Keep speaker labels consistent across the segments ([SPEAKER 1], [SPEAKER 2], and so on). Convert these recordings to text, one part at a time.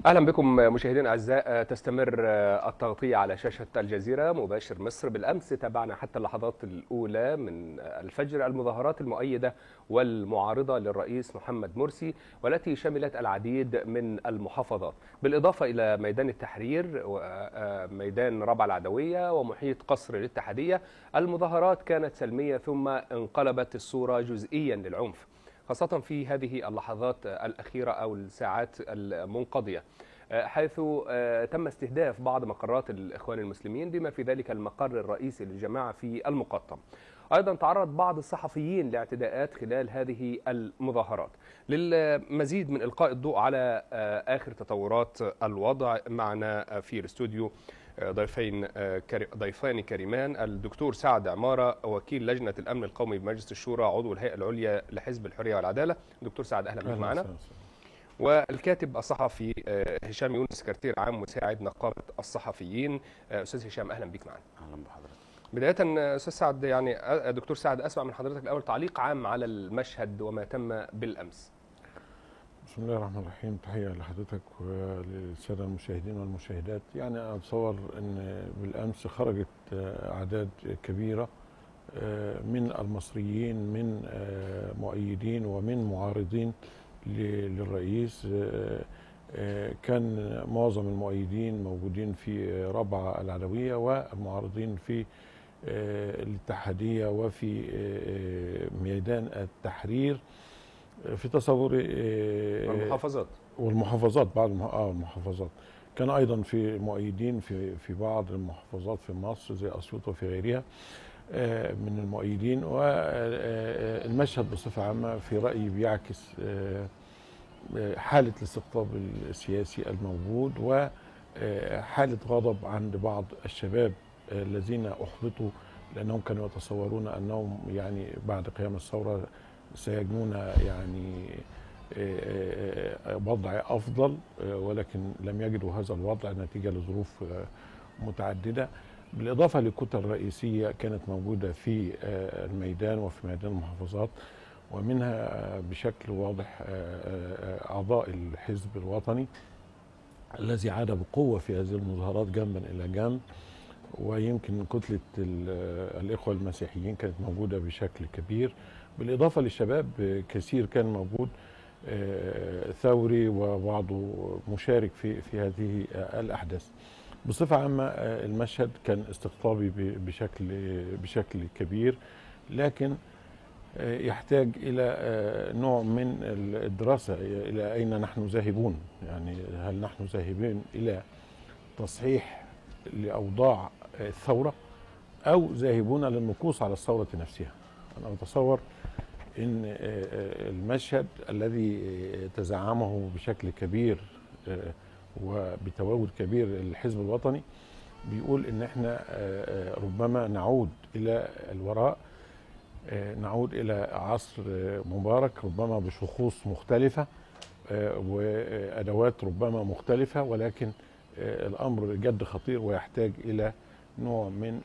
[SPEAKER 1] اهلا بكم مشاهدينا الاعزاء تستمر التغطيه على شاشه الجزيره مباشر مصر بالامس تابعنا حتى اللحظات الاولى من الفجر المظاهرات المؤيده والمعارضه للرئيس محمد مرسي والتي شملت العديد من المحافظات بالاضافه الى ميدان التحرير وميدان ربع العدويه ومحيط قصر الاتحاديه المظاهرات كانت سلميه ثم انقلبت الصوره جزئيا للعنف خاصة في هذه اللحظات الأخيرة أو الساعات المنقضية حيث تم استهداف بعض مقرات الإخوان المسلمين بما في ذلك المقر الرئيسي للجماعة في المقطم أيضا تعرض بعض الصحفيين لاعتداءات خلال هذه المظاهرات للمزيد من إلقاء الضوء على آخر تطورات الوضع معنا في الاستوديو ضيفين ضيفان كريمان الدكتور سعد عماره وكيل لجنه الامن القومي بمجلس الشورى عضو الهيئه العليا لحزب الحريه والعداله دكتور سعد اهلا بك معنا والكاتب الصحفي هشام يونس سكرتير عام مساعد نقابه الصحفيين استاذ هشام اهلا بك معنا
[SPEAKER 2] اهلا بحضرتك
[SPEAKER 1] بدايه استاذ سعد يعني دكتور سعد اسمع من حضرتك الاول تعليق عام على المشهد وما تم بالامس
[SPEAKER 3] بسم الله الرحمن الرحيم تحية لحضرتك وللسادة المشاهدين والمشاهدات يعني أنا أتصور أن بالأمس خرجت أعداد كبيرة من المصريين من مؤيدين ومن معارضين للرئيس كان معظم المؤيدين موجودين في ربع العدوية والمعارضين في الاتحادية وفي ميدان التحرير في تصوري
[SPEAKER 1] والمحافظات
[SPEAKER 3] والمحافظات بعض اه المحافظات كان ايضا في مؤيدين في في بعض المحافظات في مصر زي اسيوط وفي غيرها من المؤيدين والمشهد بصفه عامه في رايي بيعكس حاله الاستقطاب السياسي الموجود وحاله غضب عند بعض الشباب الذين احبطوا لانهم كانوا يتصورون انهم يعني بعد قيام الثوره سيجنون يعني وضع افضل ولكن لم يجدوا هذا الوضع نتيجه لظروف متعدده بالاضافه للكتل الرئيسيه كانت موجوده في الميدان وفي ميدان المحافظات ومنها بشكل واضح اعضاء الحزب الوطني الذي عاد بقوه في هذه المظاهرات جنبا الى جنب ويمكن كتله الاخوه المسيحيين كانت موجوده بشكل كبير بالإضافة للشباب كثير كان موجود ثوري وبعضه مشارك في في هذه الأحداث بصفة عامة المشهد كان استقطابي بشكل بشكل كبير لكن يحتاج إلى نوع من الدراسة إلى أين نحن ذاهبون يعني هل نحن ذاهبين إلى تصحيح لأوضاع الثورة أو ذاهبون للنقوص على الثورة نفسها أنا أتصور ان المشهد الذي تزعمه بشكل كبير وبتواجد كبير الحزب الوطني بيقول ان احنا ربما نعود الى الوراء نعود الى عصر مبارك ربما بشخوص مختلفه وادوات ربما مختلفه ولكن الامر جد خطير ويحتاج الى نوع من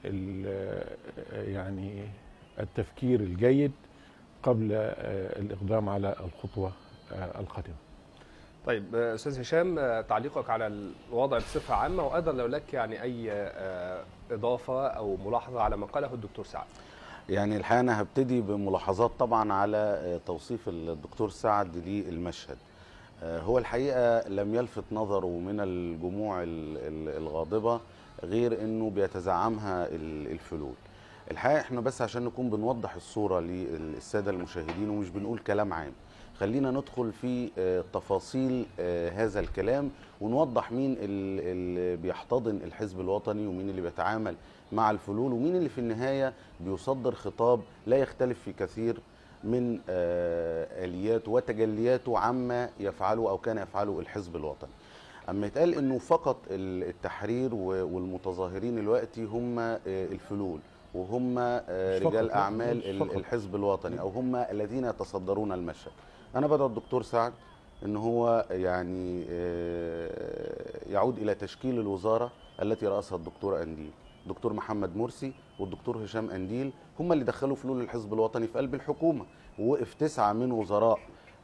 [SPEAKER 3] يعني التفكير الجيد قبل الإقدام على الخطوة القادمة
[SPEAKER 1] طيب أستاذ هشام تعليقك على الوضع بصفة عامة وأيضا لو لك يعني أي إضافة أو ملاحظة على ما قاله الدكتور سعد
[SPEAKER 2] يعني الحقيقة أنا هبتدي بملاحظات طبعا على توصيف الدكتور سعد للمشهد هو الحقيقة لم يلفت نظره من الجموع الغاضبة غير أنه بيتزعمها الفلول الحقيقه احنا بس عشان نكون بنوضح الصوره للساده المشاهدين ومش بنقول كلام عام خلينا ندخل في تفاصيل هذا الكلام ونوضح مين اللي بيحتضن الحزب الوطني ومين اللي بيتعامل مع الفلول ومين اللي في النهايه بيصدر خطاب لا يختلف في كثير من الياته وتجلياته عما يفعله او كان يفعله الحزب الوطني اما يتقال انه فقط التحرير والمتظاهرين دلوقتي هم الفلول وهم رجال اعمال الحزب الوطني او هم الذين يتصدرون المشهد انا بدعو الدكتور سعد ان هو يعني يعود الى تشكيل الوزاره التي راسها الدكتور انديل دكتور محمد مرسي والدكتور هشام انديل هم اللي دخلوا فلول الحزب الوطني في قلب الحكومه ووقف تسعه من وزراء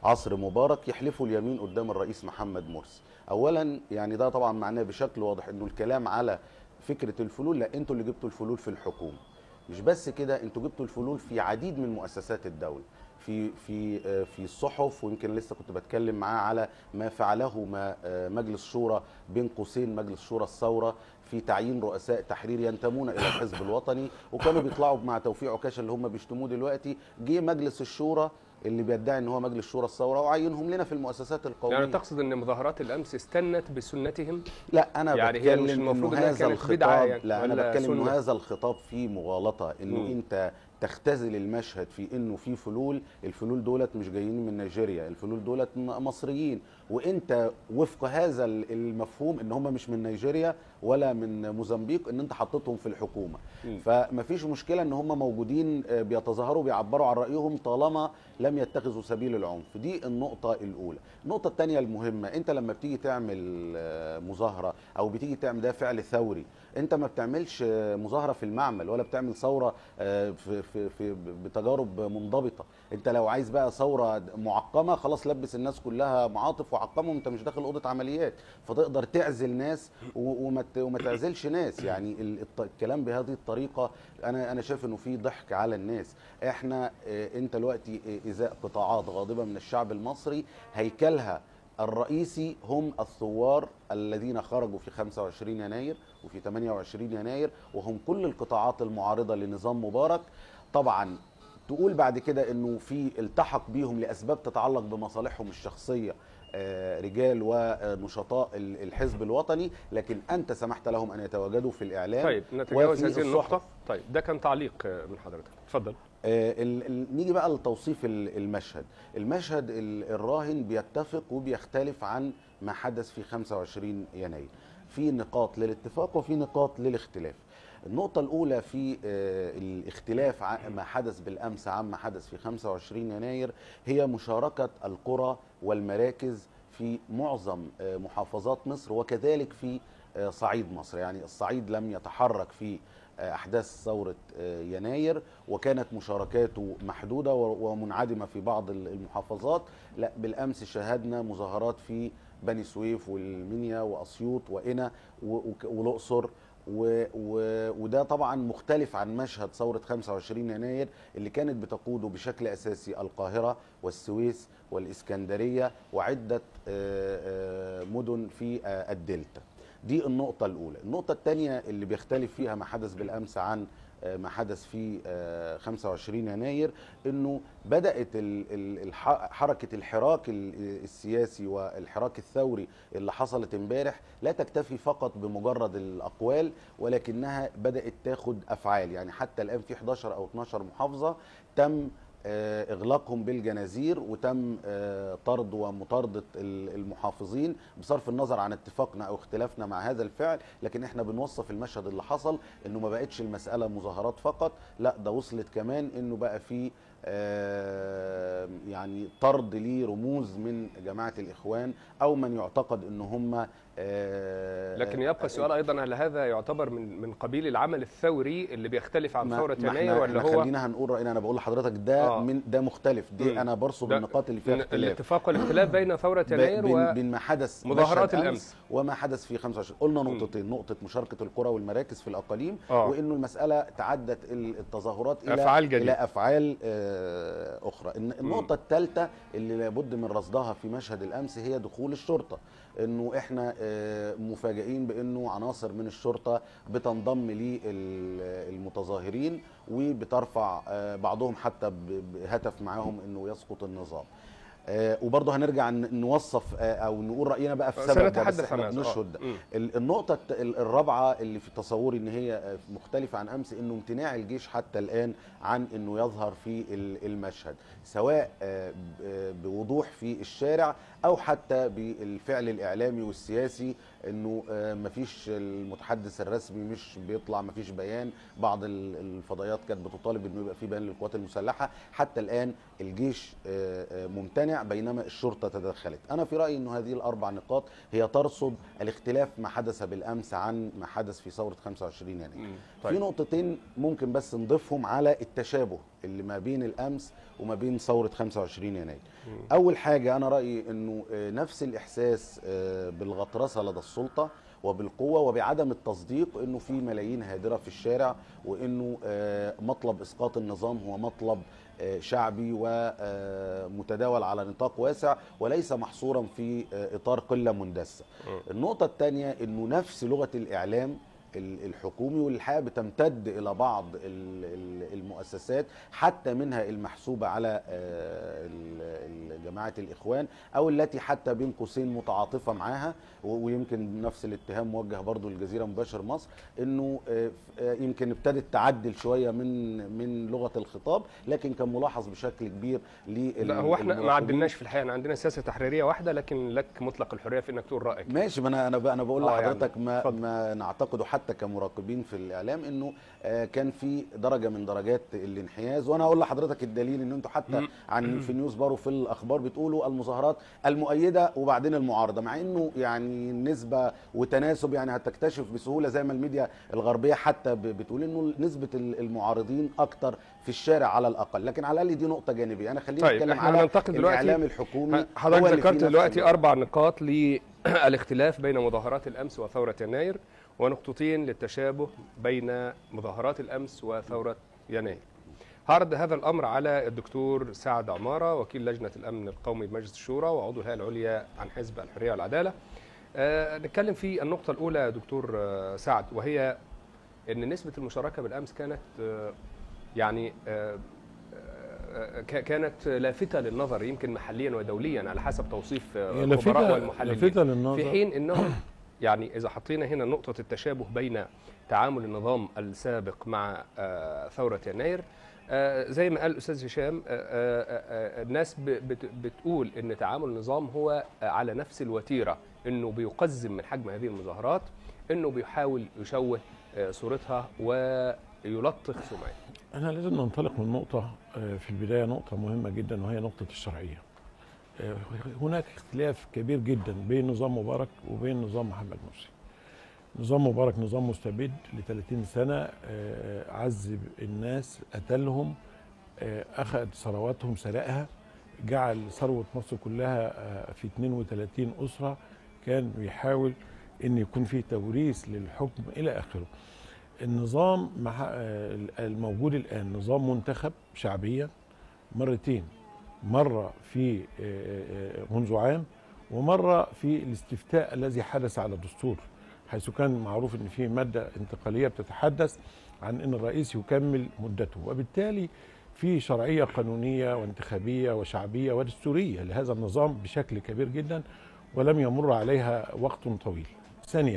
[SPEAKER 2] عصر مبارك يحلفوا اليمين قدام الرئيس محمد مرسي اولا يعني ده طبعا معناه بشكل واضح انه الكلام على فكره الفلول لا انتوا اللي جبتوا الفلول في الحكومه مش بس كده انتوا جبتوا الفلول في عديد من مؤسسات الدوله في في آه، في الصحف ويمكن لسه كنت بتكلم معاه على ما فعله ما آه، مجلس شورى بين قوسين مجلس شورى الثوره في تعيين رؤساء تحرير ينتمون الى الحزب الوطني وكانوا بيطلعوا مع توفيق عكاشه اللي هم بيشتموه دلوقتي جه مجلس الشورى اللي بيدعي ان هو مجلس شورى الثوره وعينهم لنا في المؤسسات القوميه
[SPEAKER 1] يعني تقصد ان مظاهرات الامس استنت بسنتهم
[SPEAKER 2] لا انا
[SPEAKER 1] يعني هي
[SPEAKER 2] بتكلم
[SPEAKER 1] مش المفروض
[SPEAKER 2] إنه
[SPEAKER 1] إنها
[SPEAKER 2] هذا
[SPEAKER 1] كانت
[SPEAKER 2] الخطاب
[SPEAKER 1] بدعة يعني
[SPEAKER 2] لا انا
[SPEAKER 1] ولا
[SPEAKER 2] بتكلم انه
[SPEAKER 1] سنة؟
[SPEAKER 2] هذا الخطاب فيه مغالطه انه
[SPEAKER 1] مم.
[SPEAKER 2] انت تختزل المشهد في انه في فلول الفلول دولت مش جايين من نيجيريا الفلول دولت م- مصريين وانت وفق هذا ال- المفهوم ان هم مش من نيجيريا ولا من موزمبيق ان انت حطيتهم في الحكومه
[SPEAKER 1] مم.
[SPEAKER 2] فمفيش مشكله ان هم موجودين آه، بيتظاهروا بيعبروا عن رايهم طالما لم يتخذوا سبيل العنف دي النقطه الاولى النقطه الثانيه المهمه انت لما بتيجي تعمل آه، مظاهره او بتيجي تعمل ده فعل ثوري انت ما بتعملش آه، مظاهره في المعمل ولا بتعمل ثوره آه، في في في بتجارب منضبطه انت لو عايز بقى ثوره معقمه خلاص لبس الناس كلها معاطف وعقمهم انت مش داخل اوضه عمليات فتقدر تعزل ناس و- وما ت- وما تعزلش ناس يعني ال- الط- الكلام بهذه الطريقه انا انا شايف انه في ضحك على الناس احنا آه، انت دلوقتي آه، ازاء قطاعات غاضبه من الشعب المصري هيكلها الرئيسي هم الثوار الذين خرجوا في 25 يناير وفي 28 يناير وهم كل القطاعات المعارضه لنظام مبارك طبعا تقول بعد كده انه في التحق بيهم لاسباب تتعلق بمصالحهم الشخصيه آه، رجال ونشطاء ال- الحزب الوطني لكن انت سمحت لهم ان يتواجدوا في الاعلام
[SPEAKER 1] طيب نتجاوز
[SPEAKER 2] وفي
[SPEAKER 1] هذه النقطه
[SPEAKER 2] الصحف.
[SPEAKER 1] طيب ده كان تعليق آه، من حضرتك اتفضل
[SPEAKER 2] آه، ال- ال- نيجي بقى لتوصيف ال- المشهد المشهد ال- الراهن بيتفق وبيختلف عن ما حدث في 25 يناير في نقاط للاتفاق وفي نقاط للاختلاف النقطة الأولى في آه، الاختلاف عن ما حدث بالأمس عما حدث في 25 يناير هي مشاركة القرى والمراكز في معظم آه، محافظات مصر وكذلك في آه، صعيد مصر يعني الصعيد لم يتحرك في آه، أحداث ثورة آه، يناير وكانت مشاركاته محدودة و- ومنعدمة في بعض ال- المحافظات لا بالأمس شاهدنا مظاهرات في بني سويف والمنيا وأسيوط وقنا و- وك- والأقصر و و وده طبعا مختلف عن مشهد ثورة 25 يناير اللي كانت بتقوده بشكل أساسي القاهرة والسويس والإسكندرية وعدة آه، آه، مدن في آه، الدلتا دي النقطة الأولى النقطة الثانية اللي بيختلف فيها ما حدث بالأمس عن آه، ما حدث في آه، 25 يناير انه بدات ال- ال- الح- حركه الحراك ال- السياسي والحراك الثوري اللي حصلت امبارح لا تكتفي فقط بمجرد الاقوال ولكنها بدات تاخد افعال يعني حتى الان في 11 او 12 محافظه تم آه، اغلاقهم بالجنازير وتم آه، طرد ومطارده ال- المحافظين بصرف النظر عن اتفاقنا او اختلافنا مع هذا الفعل لكن احنا بنوصف المشهد اللي حصل انه ما بقتش المساله مظاهرات فقط لا ده وصلت كمان انه بقى في آه، يعني طرد لرموز من جماعه الاخوان او من يعتقد ان هم آه،
[SPEAKER 1] لكن يبقى السؤال ايضا هل هذا يعتبر من من قبيل العمل الثوري اللي بيختلف عن
[SPEAKER 2] ما-
[SPEAKER 1] ثوره
[SPEAKER 2] ما
[SPEAKER 1] يناير
[SPEAKER 2] احنا
[SPEAKER 1] ولا
[SPEAKER 2] احنا
[SPEAKER 1] هو
[SPEAKER 2] خلينا هنقول راينا انا بقول لحضرتك ده
[SPEAKER 1] آه.
[SPEAKER 2] من ده مختلف دي
[SPEAKER 1] مم.
[SPEAKER 2] انا برصد
[SPEAKER 1] ده
[SPEAKER 2] النقاط اللي فيها
[SPEAKER 1] من
[SPEAKER 2] اختلاف
[SPEAKER 1] الاتفاق والاختلاف بين ثوره
[SPEAKER 2] ب-
[SPEAKER 1] يناير
[SPEAKER 2] بين,
[SPEAKER 1] و
[SPEAKER 2] بين ما حدث
[SPEAKER 1] مظاهرات
[SPEAKER 2] مشهد
[SPEAKER 1] الأمس.
[SPEAKER 2] وما حدث في 25 قلنا نقطتين نقطه مشاركه القرى والمراكز في الاقاليم
[SPEAKER 1] آه.
[SPEAKER 2] وانه المساله تعدت ال- التظاهرات الى
[SPEAKER 1] أفعال جديدة.
[SPEAKER 2] الى افعال آه، اخرى الن- النقطه الثالثه اللي لابد من رصدها في مشهد الامس هي دخول الشرطه انه احنا آه، مفاجئين بانه عناصر من الشرطه بتنضم للمتظاهرين وبترفع آه، بعضهم حتى ب- بهتف معاهم انه يسقط النظام آه، وبرضه هنرجع ن- نوصف آه، او نقول راينا بقى في سبب ده بس
[SPEAKER 1] سنتحدث
[SPEAKER 2] احنا
[SPEAKER 1] عن هذا. آه.
[SPEAKER 2] بنشهد ده.
[SPEAKER 1] مم.
[SPEAKER 2] ال- النقطة الت- ال- الرابعة اللي في تصوري ان هي آه، مختلفة عن امس انه امتناع الجيش حتى الان عن انه يظهر في ال- المشهد سواء آه، ب- آه، بوضوح في الشارع او حتى بالفعل الاعلامي والسياسي انه آه، مفيش المتحدث الرسمي مش بيطلع مفيش بيان بعض ال- الفضائيات كانت بتطالب انه يبقى في بيان للقوات المسلحة حتى الان الجيش آه، آه، ممتنع الموانع بينما الشرطه تدخلت انا في رايي انه هذه الاربع نقاط هي ترصد الاختلاف ما حدث بالامس عن ما حدث في ثوره 25 يناير
[SPEAKER 1] مم.
[SPEAKER 2] في
[SPEAKER 1] طيب
[SPEAKER 2] نقطتين ممكن بس نضيفهم على التشابه اللي ما بين الامس وما بين ثوره 25 يناير
[SPEAKER 1] مم.
[SPEAKER 2] اول حاجه انا رايي انه آه، نفس الاحساس آه، بالغطرسه لدى السلطه وبالقوه وبعدم التصديق انه في ملايين هادره في الشارع وانه آه، مطلب اسقاط النظام هو مطلب آه، شعبي ومتداول على نطاق واسع وليس محصورا في آه، اطار قله مندسه.
[SPEAKER 1] مم.
[SPEAKER 2] النقطه الثانيه انه نفس لغه الاعلام ال- الحكومي والحقيقه بتمتد الى بعض ال- ال- المؤسسات حتى منها المحسوبه على آه، ال- ال- جماعه الاخوان او التي حتى بين قوسين متعاطفه معاها و- ويمكن نفس الاتهام موجه برضو للجزيره مباشر مصر انه آه، ف- آه، يمكن ابتدت تعدل شويه من من لغه الخطاب لكن كان ملاحظ بشكل كبير لل
[SPEAKER 1] لا هو احنا ما
[SPEAKER 2] المراقبين.
[SPEAKER 1] عدلناش في الحقيقه أنا عندنا سياسه تحريريه واحده لكن لك مطلق الحريه في انك تقول رايك
[SPEAKER 2] ماشي ما انا انا ب- انا بقول
[SPEAKER 1] آه يعني،
[SPEAKER 2] لحضرتك ما
[SPEAKER 1] اتفضل.
[SPEAKER 2] ما نعتقده حتى كمراقبين في الاعلام انه آه، كان في درجه من درجات الانحياز وانا اقول لحضرتك الدليل ان انتوا حتى
[SPEAKER 1] مم.
[SPEAKER 2] عن في نيوز بارو في الاخبار بتقولوا المظاهرات المؤيده وبعدين المعارضه مع انه يعني نسبه وتناسب يعني هتكتشف بسهوله زي ما الميديا الغربيه حتى ب- بتقول انه نسبه ال- المعارضين اكتر في الشارع على الاقل لكن على الاقل دي نقطه جانبيه انا خليني
[SPEAKER 1] طيب،
[SPEAKER 2] اتكلم
[SPEAKER 1] احنا
[SPEAKER 2] على
[SPEAKER 1] هننتقل دلوقتي-
[SPEAKER 2] الاعلام الحكومي هو
[SPEAKER 1] حضرتك
[SPEAKER 2] اللي فيه
[SPEAKER 1] ذكرت
[SPEAKER 2] نفس
[SPEAKER 1] دلوقتي
[SPEAKER 2] الوقت.
[SPEAKER 1] اربع نقاط للاختلاف بين مظاهرات الامس وثوره يناير ونقطتين للتشابه بين مظاهرات الامس وثوره يناير. هعرض هذا الامر على الدكتور سعد عماره وكيل لجنه الامن القومي بمجلس الشورى وعضو الهيئه العليا عن حزب الحريه والعداله. آه نتكلم في النقطه الاولى يا دكتور آه سعد وهي ان نسبه المشاركه بالامس كانت آه يعني آه آه، ك- كانت لافته للنظر يمكن محليا ودوليا على حسب توصيف آه،
[SPEAKER 3] هي
[SPEAKER 1] الخبراء
[SPEAKER 3] لافتة
[SPEAKER 1] والمحللين
[SPEAKER 3] لافتة للنظر
[SPEAKER 1] في حين انهم يعني اذا حطينا هنا نقطه التشابه بين تعامل النظام السابق مع آه، ثوره يناير آه، زي ما قال الاستاذ هشام آه، آه، آه، الناس ب- بت- بتقول ان تعامل النظام هو آه، على نفس الوتيره انه بيقزم من حجم هذه المظاهرات انه بيحاول يشوه آه، صورتها ويلطخ سمعتها
[SPEAKER 3] احنا لازم ننطلق من نقطة آه، في البداية نقطة مهمة جدا وهي نقطة الشرعية. آه، هناك اختلاف كبير جدا بين نظام مبارك وبين نظام محمد مرسي. نظام مبارك نظام مستبد ل 30 سنة آه، عذب الناس قتلهم آه، أخذ ثرواتهم سرقها جعل ثروة مصر كلها آه، في 32 أسرة كان بيحاول أن يكون فيه توريث للحكم إلى آخره. النظام مع آه، الموجود الآن نظام منتخب شعبيا مرتين مرة في آه، آه، منذ عام ومرة في الاستفتاء الذي حدث على الدستور حيث كان معروف ان في مادة انتقالية بتتحدث عن ان الرئيس يكمل مدته وبالتالي في شرعية قانونية وانتخابية وشعبية ودستورية لهذا النظام بشكل كبير جدا ولم يمر عليها وقت طويل ثانيا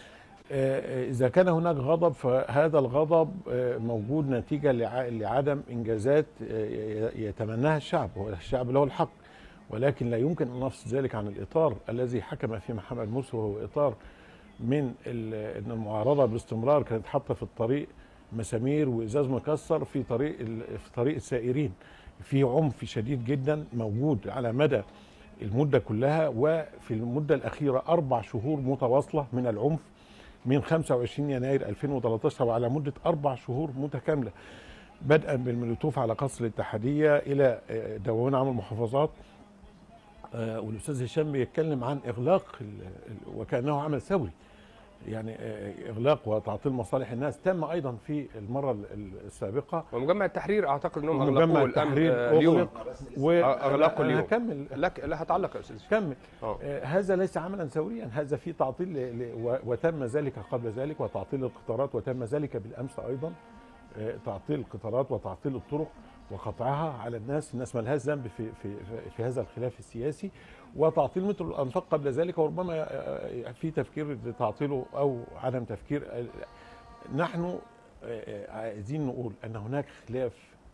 [SPEAKER 3] آه، إذا كان هناك غضب فهذا الغضب آه، موجود نتيجة لع- لعدم إنجازات آه، يتمناها الشعب هو الشعب له الحق ولكن لا يمكن أن نفصل ذلك عن الإطار الذي حكم فيه محمد مرسي وهو إطار من ال- أن المعارضة باستمرار كانت حاطة في الطريق مسامير وإزاز مكسر في طريق ال- في طريق السائرين في عنف شديد جدا موجود على مدى المدة كلها وفي المدة الأخيرة أربع شهور متواصلة من العنف من 25 يناير 2013 وعلى مدة أربع شهور متكاملة بدءا بالمولوتوف على قصر الاتحادية إلى آه، دواوين عام المحافظات آه، والأستاذ هشام بيتكلم عن إغلاق ال- ال- وكأنه عمل ثوري يعني آه، إغلاق وتعطيل مصالح الناس تم أيضا في المرة ال- ال- السابقة
[SPEAKER 1] ومجمع التحرير اعتقد انهم
[SPEAKER 3] ومجمع
[SPEAKER 1] اغلقوه الامر
[SPEAKER 3] التحرير
[SPEAKER 1] آه، اليوم
[SPEAKER 3] أغلق
[SPEAKER 1] أغلقوا اليوم.
[SPEAKER 3] هكمل
[SPEAKER 1] لك لا هتعلق يا استاذ هشام.
[SPEAKER 3] كمل
[SPEAKER 1] اه
[SPEAKER 3] آه، هذا ليس عملا ثوريا هذا في تعطيل ل- ل- و- وتم ذلك قبل ذلك وتعطيل القطارات وتم ذلك بالامس ايضا آه، تعطيل القطارات وتعطيل الطرق وقطعها على الناس الناس ما لهاش ذنب في, في, في- في هذا الخلاف السياسي وتعطيل مترو الانفاق قبل ذلك وربما آه، في تفكير لتعطيله او عدم تفكير آه، نحن آه، آه، عايزين نقول ان هناك خلاف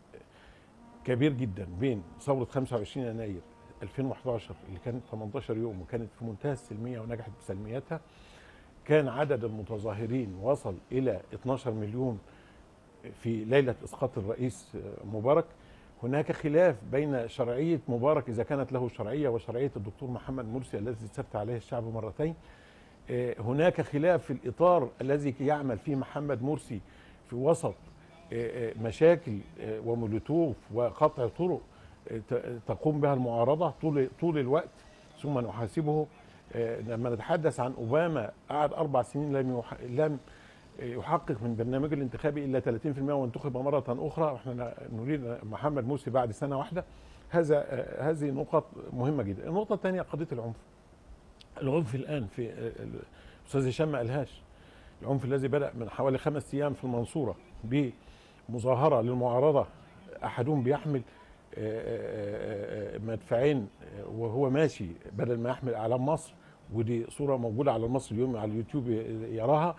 [SPEAKER 3] كبير جدا بين ثوره 25 يناير 2011 اللي كانت 18 يوم وكانت في منتهى السلميه ونجحت بسلميتها كان عدد المتظاهرين وصل الى 12 مليون في ليله اسقاط الرئيس مبارك هناك خلاف بين شرعيه مبارك اذا كانت له شرعيه وشرعيه الدكتور محمد مرسي الذي ثبت عليه الشعب مرتين آه، هناك خلاف في الاطار الذي يعمل فيه محمد مرسي في وسط آه، آه، مشاكل آه، ومولوتوف وقطع طرق آه، ت- تقوم بها المعارضه طول طول الوقت ثم نحاسبه آه، لما نتحدث عن اوباما قعد اربع سنين لم يح... لم يحقق من برنامجه الانتخابي الا 30% وانتخب مره اخرى واحنا ن- نريد محمد مرسي بعد سنه واحده هذا آه، هذه نقط مهمه جدا النقطه الثانيه قضيه العنف العنف الان في آه، الاستاذ هشام ما قالهاش العنف الذي بدا من حوالي خمس ايام في المنصوره بمظاهره للمعارضه احدهم بيحمل آه، آه، آه، مدفعين آه، وهو ماشي بدل ما يحمل اعلام مصر ودي صوره موجوده على مصر اليوم على اليوتيوب يراها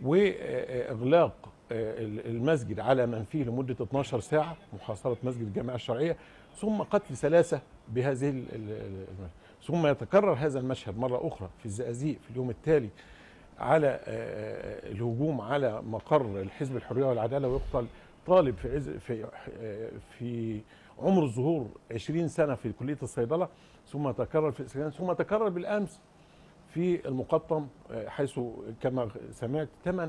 [SPEAKER 3] واغلاق آه، المسجد على من فيه لمده 12 ساعه محاصره مسجد الجامعه الشرعيه ثم قتل ثلاثه بهذه ال- ال- ال- ثم يتكرر هذا المشهد مره اخرى في الزقازيق في اليوم التالي على آه، الهجوم على مقر الحزب الحريه والعداله ويقتل طالب في عز في آه، في عمر الظهور 20 سنه في كليه الصيدله ثم تكرر في الاسكندريه ثم تكرر بالامس في المقطم آه، حيث كما سمعت ثمان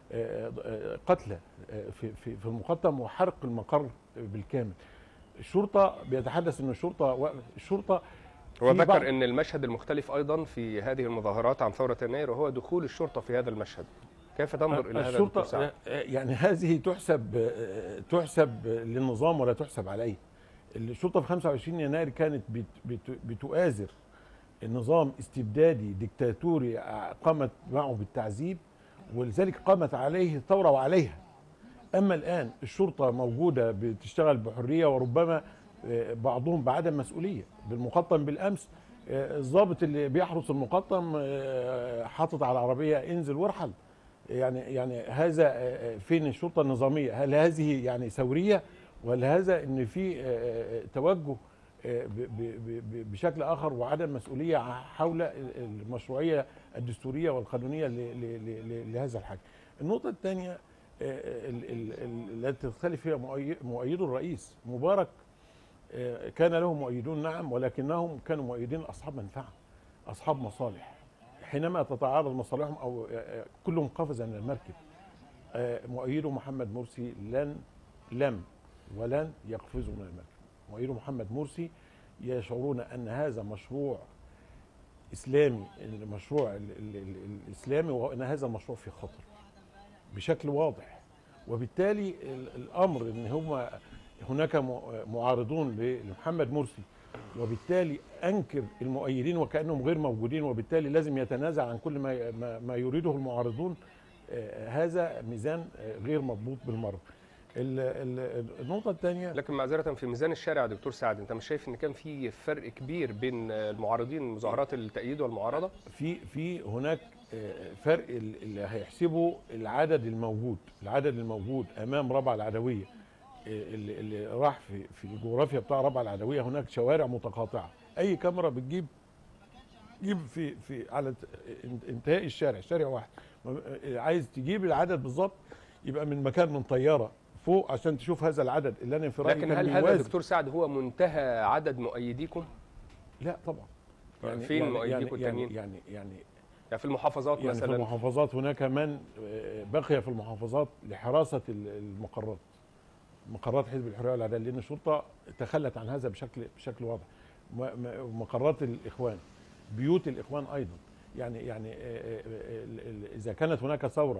[SPEAKER 3] قتلى آه، في في في المقطم وحرق المقر بالكامل الشرطه بيتحدث ان الشرطه و- الشرطه
[SPEAKER 1] هو
[SPEAKER 3] في بعض-
[SPEAKER 1] ذكر ان المشهد المختلف ايضا في هذه المظاهرات عن ثوره يناير وهو دخول الشرطه في هذا المشهد كيف تنظر الى هذا دكتور
[SPEAKER 3] الشرطه
[SPEAKER 1] سعد؟
[SPEAKER 3] آه، يعني هذه تحسب آه، تحسب للنظام ولا تحسب عليه الشرطه في 25 يناير كانت بت بت بتؤازر النظام استبدادي ديكتاتوري آه، قامت معه بالتعذيب ولذلك قامت عليه ثوره وعليها اما الان الشرطه موجوده بتشتغل بحريه وربما آه، بعضهم بعدم مسؤوليه بالمقطم بالامس آه، الضابط اللي بيحرس المقطم آه، حاطط على العربيه انزل وارحل يعني يعني هذا آه، آه، فين الشرطه النظاميه هل هذه يعني ثوريه ولا هذا ان في آه، آه، توجه آه، ب- ب- ب- ب- بشكل اخر وعدم مسؤوليه حول المشروعيه الدستوريه والقانونيه ل- ل- ل- ل- لهذا الحاجه. النقطه الثانيه ال- ال- ال- التي تختلف فيها مؤي- مؤيدو الرئيس مبارك آه، كان له مؤيدون نعم ولكنهم كانوا مؤيدين اصحاب منفعه اصحاب مصالح حينما تتعارض مصالحهم او آه، آه، كلهم قفز من المركب آه، مؤيدو محمد مرسي لن لم ولن يقفزوا من المركب مؤيدو محمد مرسي يشعرون ان هذا مشروع اسلامي المشروع ال- ال- ال- الاسلامي وان هذا المشروع في خطر بشكل واضح وبالتالي ال- الامر ان هم هناك م- معارضون لمحمد مرسي وبالتالي انكر المؤيدين وكانهم غير موجودين وبالتالي لازم يتنازع عن كل ما ما- ما يريده المعارضون آه، هذا ميزان آه، غير مضبوط بالمره ال- ال- النقطه الثانيه
[SPEAKER 1] لكن معذره في ميزان الشارع يا دكتور سعد انت مش شايف ان كان في فرق كبير بين المعارضين مظاهرات التأييد والمعارضه؟
[SPEAKER 3] في في هناك آه، فرق ال- اللي هيحسبه العدد الموجود العدد الموجود امام ربع العدويه آه، اللي, اللي راح في في الجغرافيا بتاع ربع العدويه هناك شوارع متقاطعه اي كاميرا بتجيب جيب في في على ت- انتهاء الشارع شارع واحد ما- آه، عايز تجيب العدد بالظبط يبقى من مكان من طياره فوق عشان تشوف هذا العدد اللي انا في رايي
[SPEAKER 1] لكن
[SPEAKER 3] كان
[SPEAKER 1] هل هذا
[SPEAKER 3] بيوازي.
[SPEAKER 1] دكتور سعد هو منتهى عدد مؤيديكم؟
[SPEAKER 3] لا طبعا
[SPEAKER 1] فين مؤيديكم
[SPEAKER 3] يعني
[SPEAKER 1] التانيين؟
[SPEAKER 3] يعني يعني
[SPEAKER 1] يعني في المحافظات
[SPEAKER 3] يعني في
[SPEAKER 1] مثلا
[SPEAKER 3] المحافظات هناك من آه، بقي في المحافظات لحراسه ال- المقرات مقرات حزب الحريه والعداله لان الشرطه تخلت عن هذا بشكل بشكل واضح م- م- مقرات الاخوان بيوت الاخوان ايضا يعني يعني آه، آه، آه، ال- ال- اذا كانت هناك ثوره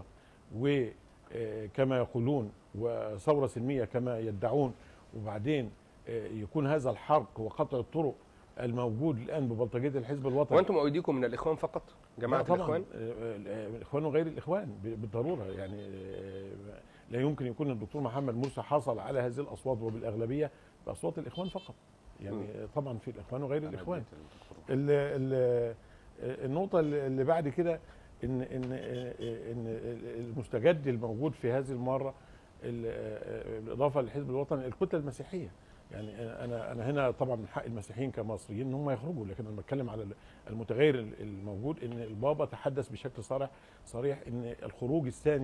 [SPEAKER 3] وكما يقولون وثوره سلميه كما يدعون وبعدين آه، يكون هذا الحرق وقطع الطرق الموجود الان ببلطجيه الحزب الوطني
[SPEAKER 1] وانتم مؤيديكم من الاخوان فقط؟ جماعه
[SPEAKER 3] لا طبعا
[SPEAKER 1] الاخوان؟
[SPEAKER 3] آه، آه، الاخوان وغير الاخوان ب- بالضروره يعني آه، لا يمكن يكون الدكتور محمد مرسي حصل على هذه الاصوات وبالاغلبيه باصوات الاخوان فقط يعني آه، طبعا في الاخوان وغير الاخوان ال ال النقطه اللي اللي بعد كده ان ان ان المستجد الموجود في هذه المره ال- بالاضافه للحزب الوطني الكتله المسيحيه يعني انا انا هنا طبعا من حق المسيحيين كمصريين ان هم يخرجوا لكن انا بتكلم على المتغير الموجود ان البابا تحدث بشكل صريح صريح ان الخروج الثاني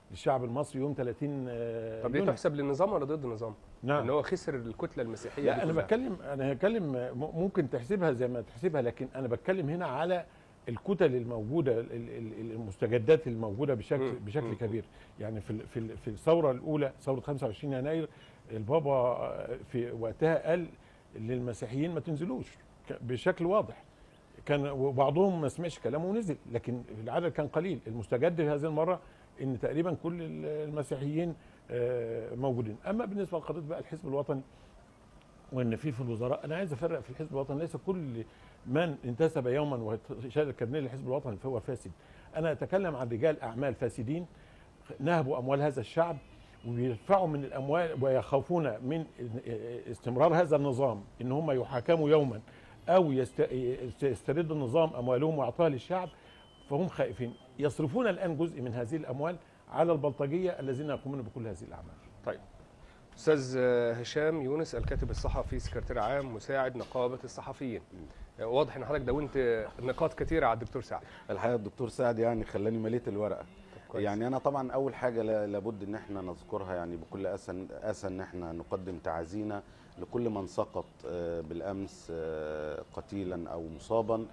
[SPEAKER 3] للشعب المصري يوم 30 آه،
[SPEAKER 1] طب دي
[SPEAKER 3] يونيو.
[SPEAKER 1] تحسب للنظام ولا ضد النظام؟ ان
[SPEAKER 3] نعم
[SPEAKER 1] هو خسر الكتله المسيحيه
[SPEAKER 3] لا
[SPEAKER 1] دي
[SPEAKER 3] انا
[SPEAKER 1] كلها.
[SPEAKER 3] بتكلم انا هتكلم م- ممكن تحسبها زي ما تحسبها لكن انا بتكلم هنا على الكتل الموجوده ال- ال- ال- المستجدات الموجوده بشكل
[SPEAKER 1] مم.
[SPEAKER 3] بشكل
[SPEAKER 1] مم.
[SPEAKER 3] كبير يعني في ال- في ال- في الثوره الاولى ثوره 25 يناير البابا آه، في وقتها قال للمسيحيين ما تنزلوش ك- بشكل واضح كان وبعضهم ما سمعش كلامه ونزل لكن العدد كان قليل المستجد في هذه المره ان تقريبا كل ال- المسيحيين آه، موجودين اما بالنسبه لقضيه بقى الحزب الوطني وان في في الوزراء انا عايز افرق في الحزب الوطني ليس كل من انتسب يوما وشهد الكارنيه للحزب الوطني فهو فاسد انا اتكلم عن رجال اعمال فاسدين نهبوا اموال هذا الشعب ويدفعوا من الاموال ويخافون من استمرار هذا النظام ان هم يحاكموا يوما او يست- يسترد النظام اموالهم واعطاها للشعب فهم خائفين يصرفون الان جزء من هذه الاموال على البلطجيه الذين يقومون بكل هذه الاعمال
[SPEAKER 1] طيب استاذ هشام يونس الكاتب الصحفي سكرتير عام مساعد نقابه الصحفيين واضح ان حضرتك دونت نقاط كثيره على الدكتور سعد
[SPEAKER 2] الحقيقه الدكتور سعد يعني خلاني مليت الورقه
[SPEAKER 1] كويس.
[SPEAKER 2] يعني انا طبعا اول حاجه لا- لابد ان احنا نذكرها يعني بكل اسى اسى ان احنا نقدم تعازينا لكل من سقط آه، بالامس آه، قتيلا او مصابا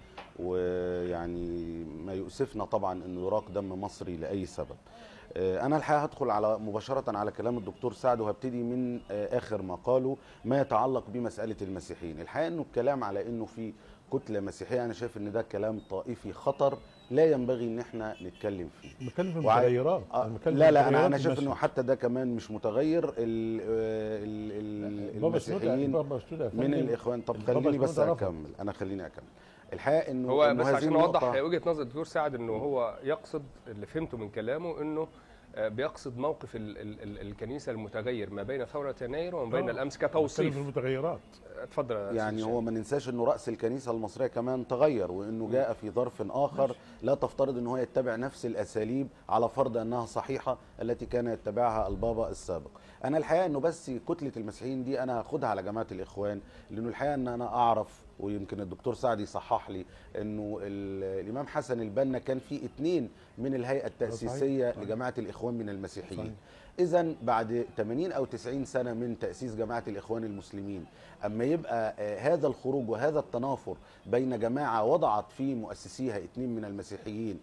[SPEAKER 2] ويعني ما يؤسفنا طبعا انه يراق دم مصري لاي سبب آه، انا الحقيقه هدخل على مباشره على كلام الدكتور سعد وهبتدي من آه، اخر ما قاله ما يتعلق بمساله المسيحيين الحقيقه انه الكلام على انه في كتله مسيحيه انا شايف ان ده كلام طائفي خطر لا ينبغي ان احنا نتكلم فيه
[SPEAKER 3] بتكلم في
[SPEAKER 2] وع-
[SPEAKER 3] المتغيرات
[SPEAKER 2] آه،
[SPEAKER 3] أنا بتكلم
[SPEAKER 2] لا
[SPEAKER 3] في
[SPEAKER 2] لا انا
[SPEAKER 3] متغيرات
[SPEAKER 2] انا شايف
[SPEAKER 3] المشهد.
[SPEAKER 2] انه حتى ده كمان مش متغير ال ال ال
[SPEAKER 3] بابا شنودة-
[SPEAKER 2] المسيحيين
[SPEAKER 3] بابا شنودة يا
[SPEAKER 2] من
[SPEAKER 3] فندم،
[SPEAKER 2] الاخوان طب
[SPEAKER 3] بابا
[SPEAKER 2] خليني بس
[SPEAKER 3] شنودة رفض.
[SPEAKER 2] اكمل انا خليني اكمل الحقيقه انه
[SPEAKER 1] هو
[SPEAKER 2] إنه
[SPEAKER 1] بس
[SPEAKER 2] هذه
[SPEAKER 1] عشان اوضح
[SPEAKER 2] النقطة-
[SPEAKER 1] وجهه نظر الدكتور سعد انه هو يقصد اللي فهمته من كلامه انه آه، بيقصد موقف ال ال ال الكنيسه المتغير ما بين ثوره يناير وما بين
[SPEAKER 3] آه،
[SPEAKER 1] الامس
[SPEAKER 3] بتكلم في
[SPEAKER 1] كتوصيف
[SPEAKER 3] المتغيرات
[SPEAKER 1] اتفضل يا أستاذ
[SPEAKER 2] يعني
[SPEAKER 1] هشام.
[SPEAKER 2] هو ما ننساش انه راس الكنيسه المصريه كمان تغير وانه جاء في ظرف اخر لا تفترض ان هو يتبع نفس الاساليب على فرض انها صحيحه التي كان يتبعها البابا السابق انا الحقيقه انه بس كتله المسيحيين دي انا هاخدها على جماعه الاخوان لانه الحقيقه ان انا اعرف ويمكن الدكتور سعد يصحح لي انه ال- الامام حسن البنا كان في اثنين من الهيئه التاسيسيه
[SPEAKER 3] صحيح.
[SPEAKER 2] لجماعه الاخوان من المسيحيين
[SPEAKER 3] صحيح.
[SPEAKER 2] اذا بعد 80 او 90 سنه من تاسيس جماعه الاخوان المسلمين اما يبقى آه، هذا الخروج وهذا التنافر بين جماعه وضعت في مؤسسيها اثنين من المسيحيين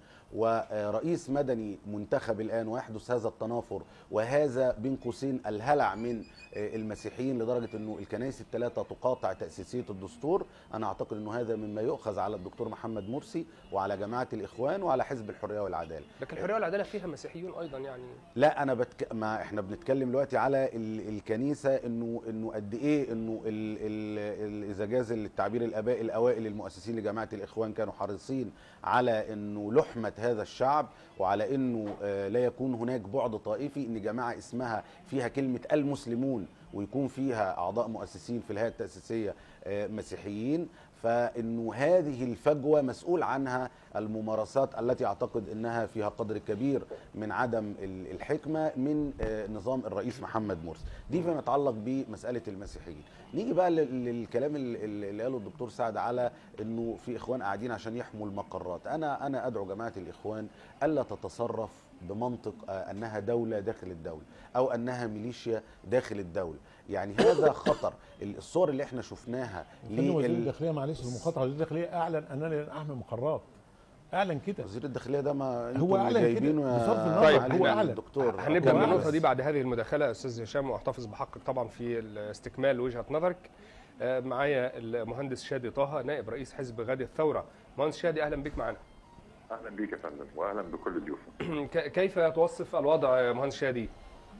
[SPEAKER 2] ورئيس مدني منتخب الان ويحدث هذا التنافر وهذا بين قوسين الهلع من آه، المسيحيين لدرجه انه الكنائس الثلاثه تقاطع تاسيسيه الدستور انا اعتقد انه هذا مما يؤخذ على الدكتور محمد مرسي وعلى جماعه الاخوان وعلى حزب الحريه والعداله
[SPEAKER 1] لكن الحريه والعداله فيها مسيحيون ايضا يعني
[SPEAKER 2] لا انا بتك... ما احنا بنتكلم دلوقتي على ال... الكنيسه انه انه قد ايه انه ال... ال... ال... اذا جاز التعبير الاباء الاوائل المؤسسين لجماعه الاخوان كانوا حريصين على انه لحمه هذا الشعب وعلى انه آه، لا يكون هناك بعد طائفي ان جماعه اسمها فيها كلمه المسلمون ويكون فيها اعضاء مؤسسين في الهيئه التاسيسيه آه، مسيحيين فانه هذه الفجوه مسؤول عنها الممارسات التي اعتقد انها فيها قدر كبير من عدم ال- الحكمه من آه، نظام الرئيس محمد مرسي دي فيما يتعلق بمساله المسيحيين نيجي بقى لل- للكلام ال- ال- اللي قاله الدكتور سعد على انه في اخوان قاعدين عشان يحموا المقرات انا انا ادعو جماعه الاخوان الا تتصرف بمنطق آه، انها دوله داخل الدوله او انها ميليشيا داخل الدوله يعني هذا خطر الصور اللي احنا شفناها
[SPEAKER 3] فندم وزير
[SPEAKER 2] لل-
[SPEAKER 3] الداخليه معلش المقاطعه وزير الداخليه اعلن انني لن احمي مقرات اعلن كده
[SPEAKER 2] وزير الداخليه ده ما
[SPEAKER 3] هو
[SPEAKER 2] انتوا اللي
[SPEAKER 3] أعلن كده
[SPEAKER 2] جايبينه يا
[SPEAKER 3] بصرف النظر،
[SPEAKER 1] طيب،
[SPEAKER 2] معالي
[SPEAKER 1] هو
[SPEAKER 3] أعلن.
[SPEAKER 2] الدكتور
[SPEAKER 1] هنبدا من
[SPEAKER 2] كمل
[SPEAKER 1] النقطه
[SPEAKER 2] بس.
[SPEAKER 1] دي بعد هذه المداخله يا استاذ هشام واحتفظ بحقك طبعا في استكمال وجهه نظرك آه، معايا المهندس شادي طه نائب رئيس حزب غد الثوره مهندس شادي اهلا بك معنا
[SPEAKER 4] اهلا بيك يا فندم واهلا بكل ضيوفك
[SPEAKER 1] ك- كيف توصف الوضع يا مهندس شادي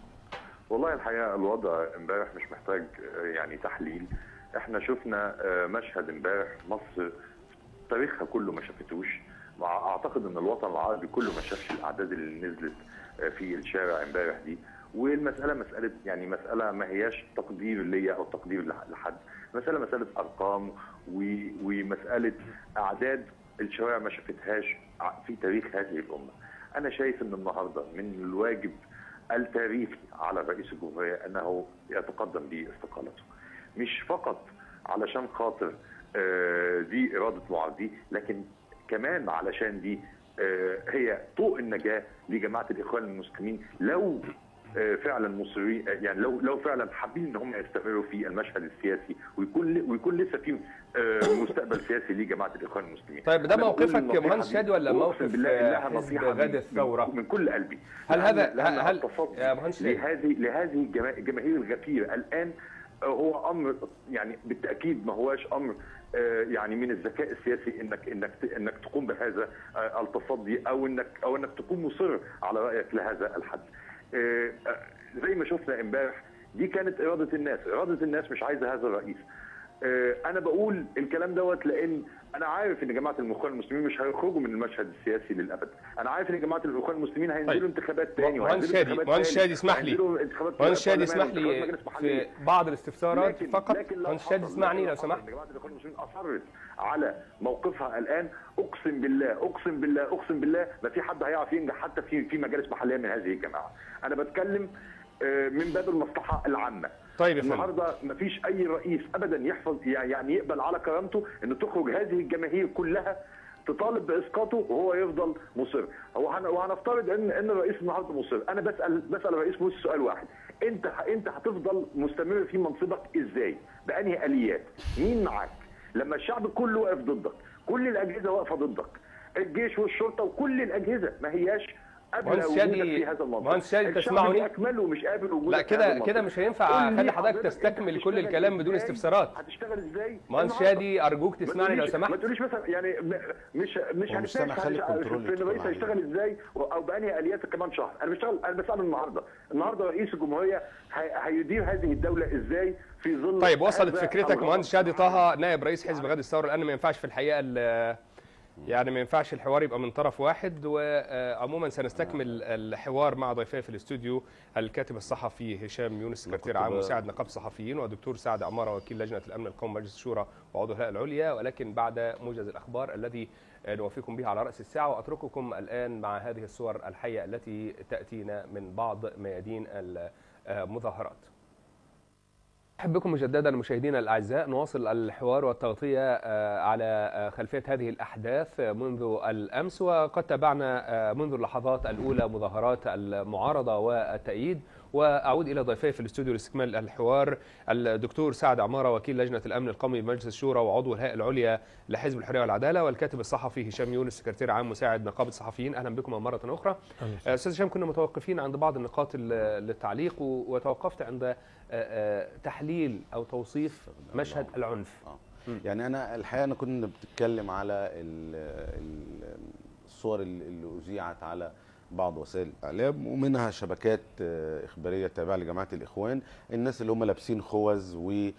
[SPEAKER 4] والله الحقيقه الوضع امبارح مش محتاج آه، يعني تحليل احنا شفنا آه، مشهد امبارح مصر تاريخها كله ما شافتوش مع- اعتقد ان الوطن العربي كله ما شافش الاعداد اللي نزلت آه، في الشارع امبارح دي والمساله مساله يعني مساله ما هياش تقدير ليا او تقدير لح- لحد مساله مساله ارقام و- ومساله اعداد الشوارع ما شافتهاش ع- في تاريخ هذه الامه انا شايف ان النهارده من الواجب التاريخي على رئيس الجمهوريه انه يتقدم باستقالته مش فقط علشان خاطر آه، دي اراده معارضيه لكن كمان علشان دي آه، هي طوق النجاه لجماعه الاخوان المسلمين لو آه، فعلا مصرين آه، يعني لو لو فعلا حابين ان هم يستمروا في المشهد السياسي ويكون ل- ويكون لسه في آه، مستقبل سياسي لجماعه الاخوان المسلمين
[SPEAKER 1] طيب ده
[SPEAKER 4] أنا بقول
[SPEAKER 1] موقفك يا
[SPEAKER 4] النصيحة
[SPEAKER 1] مهندس
[SPEAKER 4] دي،
[SPEAKER 1] شادي ولا
[SPEAKER 4] وأقسم
[SPEAKER 1] موقف
[SPEAKER 4] بالله
[SPEAKER 1] آه،
[SPEAKER 4] إنها
[SPEAKER 1] حزب
[SPEAKER 4] نصيحة
[SPEAKER 1] غد
[SPEAKER 4] من-
[SPEAKER 1] الثورة؟
[SPEAKER 4] من, من كل قلبي
[SPEAKER 1] هل هذا-
[SPEAKER 4] لأن- لأن
[SPEAKER 1] هل-
[SPEAKER 4] التصدي
[SPEAKER 1] يا مهندس شادي.
[SPEAKER 4] لهذه لهذه الجما- الجماهير الغفيره الان هو امر يعني بالتاكيد ما هواش امر آه، يعني من الذكاء السياسي انك انك ت- انك تقوم بهذا آه، التصدي او انك او انك تكون مصر على رايك لهذا الحد. آه، آه، زي ما شفنا امبارح دي كانت اراده الناس، اراده الناس مش عايزه هذا الرئيس. آه، انا بقول الكلام دوت لان انا عارف ان جماعه الاخوان المسلمين مش هيخرجوا من المشهد السياسي للابد انا عارف ان جماعه الاخوان المسلمين هينزلوا
[SPEAKER 1] طيب.
[SPEAKER 4] انتخابات تاني
[SPEAKER 1] مهندس
[SPEAKER 4] وهينزلوا
[SPEAKER 1] شادي
[SPEAKER 4] انتخابات
[SPEAKER 1] مهندس
[SPEAKER 4] تاني،
[SPEAKER 1] شادي اسمح لي
[SPEAKER 4] وهينزلوا انتخابات
[SPEAKER 1] مهندس شادي
[SPEAKER 4] برلمان
[SPEAKER 1] اسمح لي
[SPEAKER 4] وانتخابات مجلس محلي.
[SPEAKER 1] في بعض الاستفسارات
[SPEAKER 4] لكن
[SPEAKER 1] فقط
[SPEAKER 4] لكن لو
[SPEAKER 1] مهندس شادي
[SPEAKER 4] حصل-
[SPEAKER 1] اسمعني
[SPEAKER 4] لكن
[SPEAKER 1] لو
[SPEAKER 4] حصل
[SPEAKER 1] سمحت
[SPEAKER 4] إن جماعه الاخوان المسلمين اصرت على موقفها الان اقسم بالله اقسم بالله اقسم بالله ما في حد هيعرف ينجح حتى في في مجالس محليه من هذه الجماعه انا بتكلم آه، من باب المصلحه العامه
[SPEAKER 1] طيب يا فندم
[SPEAKER 4] النهارده مفيش اي رئيس ابدا يحفظ يعني يقبل على كرامته ان تخرج هذه الجماهير كلها تطالب باسقاطه وهو يفضل مصر هو هن- وهنفترض ان ان الرئيس النهارده مصر انا بسال بسال الرئيس موسى سؤال واحد انت انت هتفضل مستمر في منصبك ازاي بانهي اليات مين معاك لما الشعب كله واقف ضدك كل الاجهزه واقفه ضدك الجيش والشرطه وكل الاجهزه ما هياش قابله
[SPEAKER 1] مهندس
[SPEAKER 4] وجودك
[SPEAKER 1] شادي-
[SPEAKER 4] في هذا المنصب
[SPEAKER 1] مهندس شادي
[SPEAKER 4] الشعب
[SPEAKER 1] تسمعني؟
[SPEAKER 4] بأكمله مش قابل وجودك
[SPEAKER 1] لا
[SPEAKER 4] في هذا
[SPEAKER 1] كده
[SPEAKER 4] المنصب.
[SPEAKER 1] كده مش هينفع
[SPEAKER 4] قول لي
[SPEAKER 1] اخلي حضرتك
[SPEAKER 4] حضرتك
[SPEAKER 1] تستكمل
[SPEAKER 4] أنت
[SPEAKER 1] كل
[SPEAKER 4] هتشتغل
[SPEAKER 1] الكلام بدون
[SPEAKER 4] إزاي؟
[SPEAKER 1] استفسارات
[SPEAKER 4] هتشتغل ازاي
[SPEAKER 1] مهندس
[SPEAKER 4] النهاردة؟
[SPEAKER 1] شادي ارجوك
[SPEAKER 4] ما
[SPEAKER 1] تسمعني لو
[SPEAKER 4] تقوليش-
[SPEAKER 1] سمحت
[SPEAKER 4] ما تقوليش مثلا يعني م- مش مش
[SPEAKER 2] هو مش سامع،
[SPEAKER 4] هنتناقش
[SPEAKER 2] خلي
[SPEAKER 4] عن-
[SPEAKER 2] الكنترول
[SPEAKER 4] في الرئيس
[SPEAKER 2] يدخل
[SPEAKER 4] هيشتغل ازاي و- او بانهي اليات كمان شهر انا بشتغل انا بسال النهارده النهارده رئيس الجمهوريه هي- هيدير هذه الدوله ازاي في ظل
[SPEAKER 1] طيب وصلت
[SPEAKER 4] هذا
[SPEAKER 1] فكرتك
[SPEAKER 4] الغضب؟
[SPEAKER 1] مهندس شادي طه نائب رئيس حزب غد الثوره لان ما ينفعش في الحقيقه ال- يعني ما ينفعش الحوار يبقى من طرف واحد وعموما سنستكمل الحوار مع ضيفي في الاستوديو الكاتب الصحفي هشام يونس سكرتير
[SPEAKER 2] كنت
[SPEAKER 1] عام
[SPEAKER 2] ب-
[SPEAKER 1] مساعد نقابه الصحفيين ودكتور سعد عماره وكيل لجنه الامن القومي مجلس الشورى وعضو الهيئه العليا ولكن بعد موجز الاخبار الذي نوفيكم به على راس الساعه واترككم الان مع هذه الصور الحيه التي تاتينا من بعض ميادين المظاهرات أحب بكم مجددا مشاهدينا الأعزاء نواصل الحوار والتغطية آه، على آه، خلفية هذه الأحداث منذ الأمس وقد تابعنا آه، منذ اللحظات الأولى مظاهرات المعارضة والتأييد وأعود إلى ضيفي في الاستوديو لاستكمال الحوار الدكتور سعد عمارة وكيل لجنة الأمن القومي بمجلس الشورى وعضو الهيئة العليا لحزب الحرية والعدالة والكاتب الصحفي هشام يونس سكرتير عام مساعد نقابة الصحفيين أهلا بكم مرة أخرى آه، أستاذ هشام كنا متوقفين عند بعض النقاط ال- للتعليق و- وتوقفت عند آه، آه، تحليل او توصيف مشهد العنف
[SPEAKER 2] يعني انا الحقيقه انا كنا بنتكلم على ال- ال- الصور اللي اللي اذيعت على بعض وسائل الاعلام ومنها شبكات آه، اخباريه تابعه لجماعه الاخوان الناس اللي هم لابسين خوذ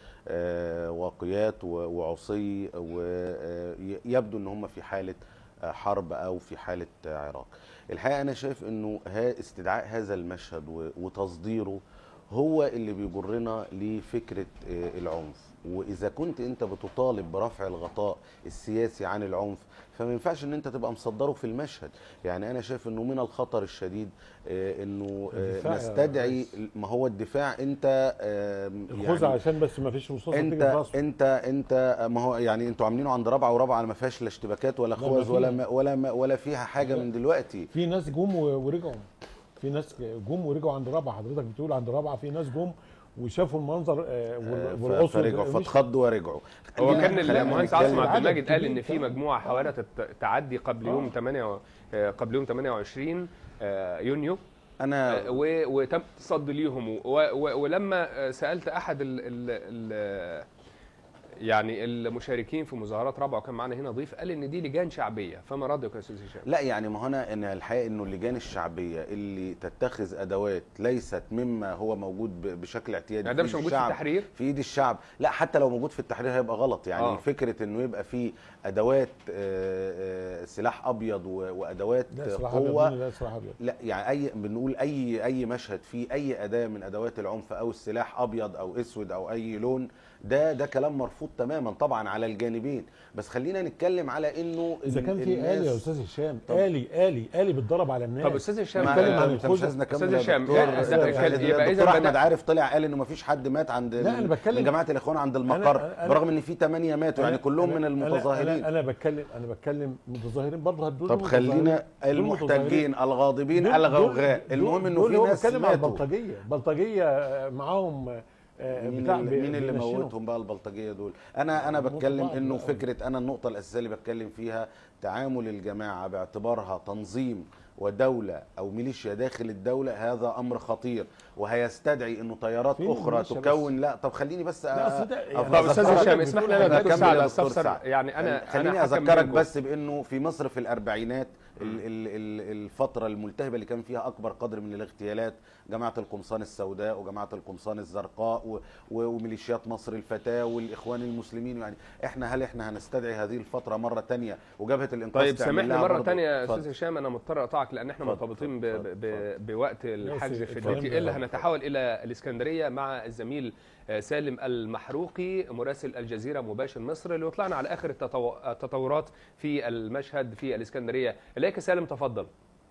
[SPEAKER 2] وواقيات وعصي ويبدو ان هم في حاله آه، حرب او في حاله آه، عراق الحقيقه انا شايف انه ها- استدعاء هذا المشهد و- وتصديره هو اللي بيجرنا لفكره آه، العنف واذا كنت انت بتطالب برفع الغطاء السياسي عن العنف فما ينفعش ان انت تبقى مصدره في المشهد يعني انا شايف انه من الخطر الشديد آه، انه آه،
[SPEAKER 3] الدفاع يا
[SPEAKER 2] نستدعي
[SPEAKER 3] ريس.
[SPEAKER 2] ما هو الدفاع انت آم،
[SPEAKER 3] الخوذه عشان بس ما فيش رصاصه تيجي
[SPEAKER 2] انت
[SPEAKER 3] في راسه
[SPEAKER 2] انت انت ما هو يعني انتوا عاملينه عند رابعه ورابعه ما فيهاش لا اشتباكات ولا
[SPEAKER 3] لا، ما
[SPEAKER 2] خوذ ولا
[SPEAKER 3] فيها.
[SPEAKER 2] ما ولا ما ولا فيها حاجه من دلوقتي
[SPEAKER 3] في ناس جم و- ورجعوا في ناس جم ورجعوا عند رابعه حضرتك بتقول عند رابعه في ناس جم وشافوا المنظر آه، وال-
[SPEAKER 2] ف-
[SPEAKER 3] والعنصر
[SPEAKER 2] فرجعوا
[SPEAKER 3] مش-
[SPEAKER 2] فاتخضوا ورجعوا
[SPEAKER 1] هو
[SPEAKER 2] خلينا-
[SPEAKER 1] كان
[SPEAKER 2] خلينا
[SPEAKER 1] المهندس
[SPEAKER 2] نتكلم-
[SPEAKER 1] عاصم عبد
[SPEAKER 3] العدد
[SPEAKER 1] المجيد قال
[SPEAKER 3] كبير
[SPEAKER 1] ان في
[SPEAKER 3] كمان.
[SPEAKER 1] مجموعه حاولت الت- التعدي قبل يوم 8 آه، قبل يوم 28 آه، يونيو
[SPEAKER 2] انا
[SPEAKER 1] آه، و- وتم التصدي ليهم و- و- ولما آه، سالت احد ال ال ال يعني المشاركين في مظاهرات رابعه وكان معنا هنا ضيف قال ان دي لجان شعبيه فما ردك يا استاذ هشام؟
[SPEAKER 2] لا يعني ما هنا ان الحقيقه انه اللجان الشعبيه اللي تتخذ ادوات ليست مما هو موجود ب- بشكل اعتيادي
[SPEAKER 1] يعني ده
[SPEAKER 2] في
[SPEAKER 1] مش
[SPEAKER 2] إيد
[SPEAKER 1] موجود في
[SPEAKER 2] الشعب-
[SPEAKER 1] التحرير؟
[SPEAKER 2] في ايد الشعب لا حتى لو موجود في التحرير هيبقى غلط يعني
[SPEAKER 1] آه.
[SPEAKER 2] آه. فكره انه يبقى في ادوات آه، آه، سلاح ابيض و- وادوات
[SPEAKER 3] لا سلاح ابيض
[SPEAKER 2] قوه
[SPEAKER 3] مين لا سلاح ابيض
[SPEAKER 2] لا يعني اي بنقول اي اي مشهد فيه اي اداه من ادوات العنف او السلاح ابيض او اسود او اي لون ده ده كلام مرفوض تماما طبعا على الجانبين بس خلينا نتكلم على انه
[SPEAKER 3] اذا
[SPEAKER 2] ال-
[SPEAKER 3] كان في
[SPEAKER 2] الناس-
[SPEAKER 3] آلي يا استاذ هشام
[SPEAKER 2] طب-
[SPEAKER 3] آلي آلي آلي بتضرب على الناس
[SPEAKER 1] طب استاذ هشام
[SPEAKER 2] ما
[SPEAKER 3] بنتكلم
[SPEAKER 1] آه،
[SPEAKER 3] عن
[SPEAKER 2] انت مش
[SPEAKER 3] الخوذة.
[SPEAKER 2] عايزنا
[SPEAKER 1] أستاذ
[SPEAKER 2] نكمل يا
[SPEAKER 1] هشام،
[SPEAKER 2] دكتور.
[SPEAKER 1] لا،
[SPEAKER 2] أستاذ
[SPEAKER 1] ده
[SPEAKER 2] هشام،
[SPEAKER 1] كان- يبقى إذا
[SPEAKER 2] الدكتور احمد
[SPEAKER 1] بدأ-
[SPEAKER 2] عارف طلع قال انه ما فيش حد مات عند
[SPEAKER 3] لا، أنا بتكلم-
[SPEAKER 2] من جماعه الاخوان عند المقر
[SPEAKER 3] أنا-
[SPEAKER 2] برغم ان في 8 ماتوا يعني
[SPEAKER 3] أنا-
[SPEAKER 2] كلهم
[SPEAKER 3] أنا-
[SPEAKER 2] من
[SPEAKER 3] أنا-
[SPEAKER 2] المتظاهرين
[SPEAKER 3] انا انا بتكلم انا بتكلم متظاهرين المتظاهرين برضه هدول
[SPEAKER 2] طب خلينا المحتجين الغاضبين الغوغاء المهم انه في ناس
[SPEAKER 3] بتكلم على
[SPEAKER 2] ماتوا
[SPEAKER 3] البلطجيه بلطجيه معاهم آه،
[SPEAKER 2] مين
[SPEAKER 3] بتاع
[SPEAKER 2] اللي, مين اللي
[SPEAKER 3] بيمشيهم.
[SPEAKER 2] موتهم بقى البلطجيه دول انا انا
[SPEAKER 3] موتوا
[SPEAKER 2] بتكلم
[SPEAKER 3] بعض
[SPEAKER 2] انه
[SPEAKER 3] بقى.
[SPEAKER 2] فكره انا النقطه الاساسيه اللي بتكلم فيها تعامل الجماعه باعتبارها تنظيم ودوله او ميليشيا داخل الدوله هذا امر خطير وهيستدعي انه تيارات
[SPEAKER 3] فين
[SPEAKER 2] اخرى
[SPEAKER 3] الميليشيا بس؟
[SPEAKER 2] تكون لا طب خليني بس
[SPEAKER 3] لا،
[SPEAKER 2] أ-
[SPEAKER 3] أصل ده يعني-
[SPEAKER 2] أفضل
[SPEAKER 1] طب استاذ
[SPEAKER 2] أذكرك-
[SPEAKER 1] هشام اسمح لي انا
[SPEAKER 2] أنا
[SPEAKER 1] دكتور
[SPEAKER 2] أكمل
[SPEAKER 1] سعد
[SPEAKER 2] يا دكتور
[SPEAKER 1] استفسر
[SPEAKER 2] سعد.
[SPEAKER 1] يعني انا
[SPEAKER 2] خليني
[SPEAKER 1] أنا هحكم
[SPEAKER 2] اذكرك
[SPEAKER 1] بينكم.
[SPEAKER 2] بس بانه في مصر في الاربعينات ال- ال- ال- الفتره الملتهبه اللي كان فيها اكبر قدر من الاغتيالات جماعه القمصان السوداء وجماعه القمصان الزرقاء و- و- وميليشيات مصر الفتاه والاخوان المسلمين يعني احنا هل احنا هنستدعي هذه الفتره مره تانية وجبهه الانقاذ
[SPEAKER 1] طيب
[SPEAKER 2] تعمل
[SPEAKER 1] سامحني
[SPEAKER 2] لها
[SPEAKER 1] مره
[SPEAKER 2] برضه؟
[SPEAKER 1] ثانيه يا
[SPEAKER 2] اتفضل.
[SPEAKER 1] استاذ هشام انا مضطر اقطعك لان احنا
[SPEAKER 2] اتفضل،
[SPEAKER 1] مرتبطين ب...
[SPEAKER 2] اتفضل،
[SPEAKER 1] ب...
[SPEAKER 2] اتفضل.
[SPEAKER 1] بوقت الحجز في
[SPEAKER 3] اتفضل.
[SPEAKER 1] الدي تي ال هنتحول الى الاسكندريه مع الزميل آه، سالم المحروقي مراسل الجزيره مباشر مصر اللي يطلعنا على اخر التطو... التطورات في المشهد في الاسكندريه اليك سالم تفضل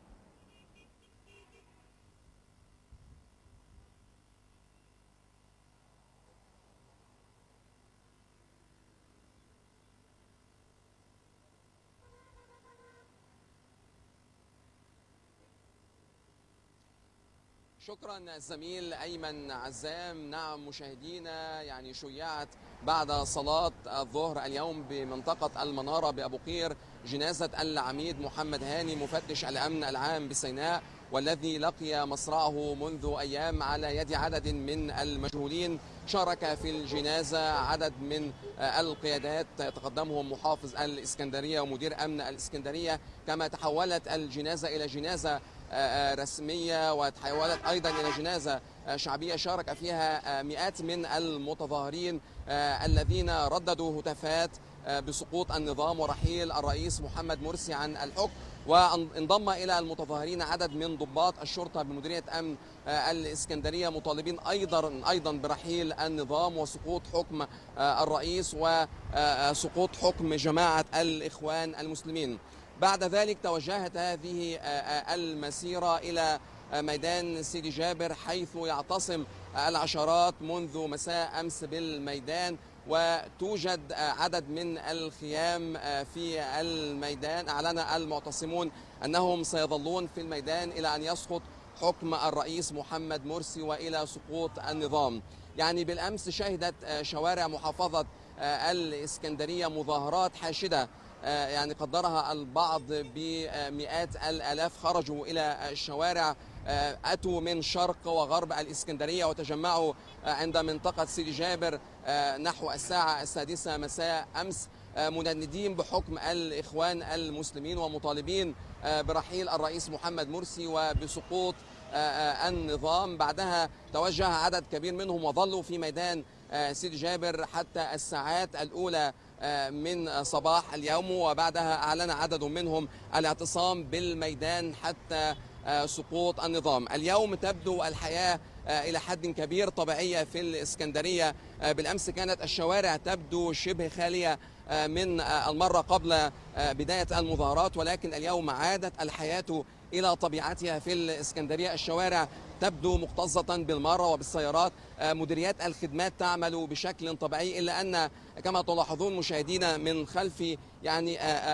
[SPEAKER 5] شكرا الزميل ايمن عزام نعم مشاهدينا يعني شيعت بعد صلاه الظهر اليوم بمنطقه المناره بابو قير جنازه العميد محمد هاني مفتش الامن العام بسيناء والذي لقي مصرعه منذ ايام على يد عدد من المجهولين شارك في الجنازه عدد من القيادات يتقدمهم محافظ الاسكندريه ومدير امن الاسكندريه كما تحولت الجنازه الى جنازه رسميه وتحولت ايضا الى جنازه شعبيه شارك فيها مئات من المتظاهرين الذين رددوا هتافات بسقوط النظام ورحيل الرئيس محمد مرسي عن الحكم وانضم الى المتظاهرين عدد من ضباط الشرطه بمديريه امن الاسكندريه مطالبين ايضا ايضا برحيل النظام وسقوط حكم الرئيس وسقوط حكم جماعه الاخوان المسلمين. بعد ذلك توجهت هذه المسيره الى ميدان سيدي جابر حيث يعتصم العشرات منذ مساء امس بالميدان وتوجد عدد من الخيام في الميدان اعلن المعتصمون انهم سيظلون في الميدان الى ان يسقط حكم الرئيس محمد مرسي والى سقوط النظام. يعني بالامس شهدت شوارع محافظه الاسكندريه مظاهرات حاشده يعني قدرها البعض بمئات الالاف خرجوا الى الشوارع اتوا من شرق وغرب الاسكندريه وتجمعوا عند منطقه سيدي جابر نحو الساعه السادسه مساء امس منددين بحكم الاخوان المسلمين ومطالبين برحيل الرئيس محمد مرسي وبسقوط النظام بعدها توجه عدد كبير منهم وظلوا في ميدان سيدي جابر حتى الساعات الاولى من صباح اليوم وبعدها اعلن عدد منهم الاعتصام بالميدان حتى سقوط النظام اليوم تبدو الحياه الى حد كبير طبيعيه في الاسكندريه بالامس كانت الشوارع تبدو شبه خاليه من المره قبل بدايه المظاهرات ولكن اليوم عادت الحياه الى طبيعتها في الاسكندريه الشوارع تبدو مكتظه بالمره وبالسيارات مديريات الخدمات تعمل بشكل طبيعي الا ان كما تلاحظون مشاهدينا من خلفي يعني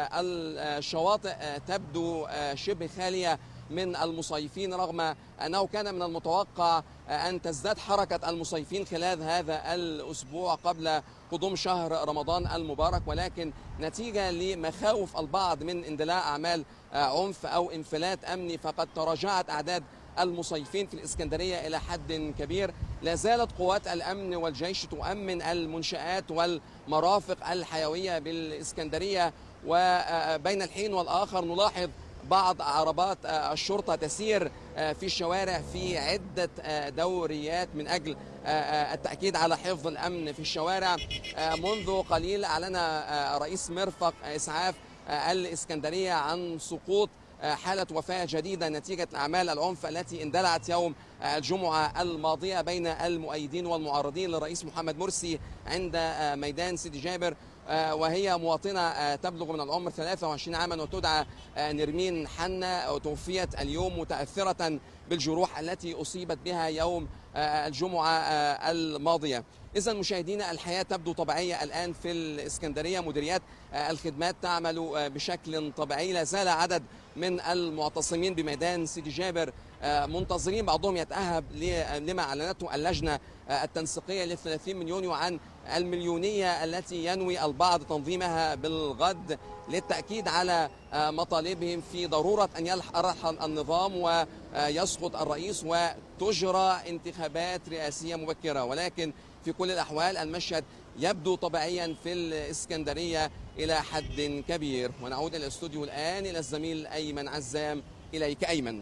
[SPEAKER 5] الشواطئ تبدو شبه خاليه من المصيفين رغم انه كان من المتوقع ان تزداد حركه المصيفين خلال هذا الاسبوع قبل قدوم شهر رمضان المبارك ولكن نتيجه لمخاوف البعض من اندلاع اعمال عنف او انفلات امني فقد تراجعت اعداد المصيفين في الاسكندريه الى حد كبير لا زالت قوات الامن والجيش تؤمن المنشات والمرافق الحيويه بالاسكندريه وبين الحين والاخر نلاحظ بعض عربات الشرطه تسير في الشوارع في عده دوريات من اجل التاكيد على حفظ الامن في الشوارع منذ قليل اعلن رئيس مرفق اسعاف الاسكندريه عن سقوط حالة وفاة جديدة نتيجة أعمال العنف التي اندلعت يوم الجمعة الماضية بين المؤيدين والمعارضين للرئيس محمد مرسي عند ميدان سيدي جابر آه، وهي مواطنة آه، تبلغ من العمر 23 عاما وتدعى آه، نرمين حنا وتوفيت اليوم متأثرة بالجروح التي أصيبت بها يوم آه، الجمعة آه، الماضية إذا مشاهدينا الحياة تبدو طبيعية الآن في الإسكندرية مديريات آه، الخدمات تعمل آه، بشكل طبيعي لا زال عدد من المعتصمين بميدان سيدي جابر آه، منتظرين بعضهم يتأهب ل- لما أعلنته اللجنة آه، التنسيقية لل 30 من يونيو عن المليونية التي ينوي البعض تنظيمها بالغد للتأكيد على آه، مطالبهم في ضرورة أن يرحل النظام ويسقط الرئيس وتجرى انتخابات رئاسية مبكرة ولكن في كل الأحوال المشهد يبدو طبيعيا في الإسكندرية إلى حد كبير ونعود إلى الاستوديو الآن إلى الزميل أيمن عزام إليك أيمن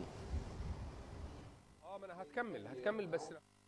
[SPEAKER 1] اه ما انا هتكمل هتكمل بس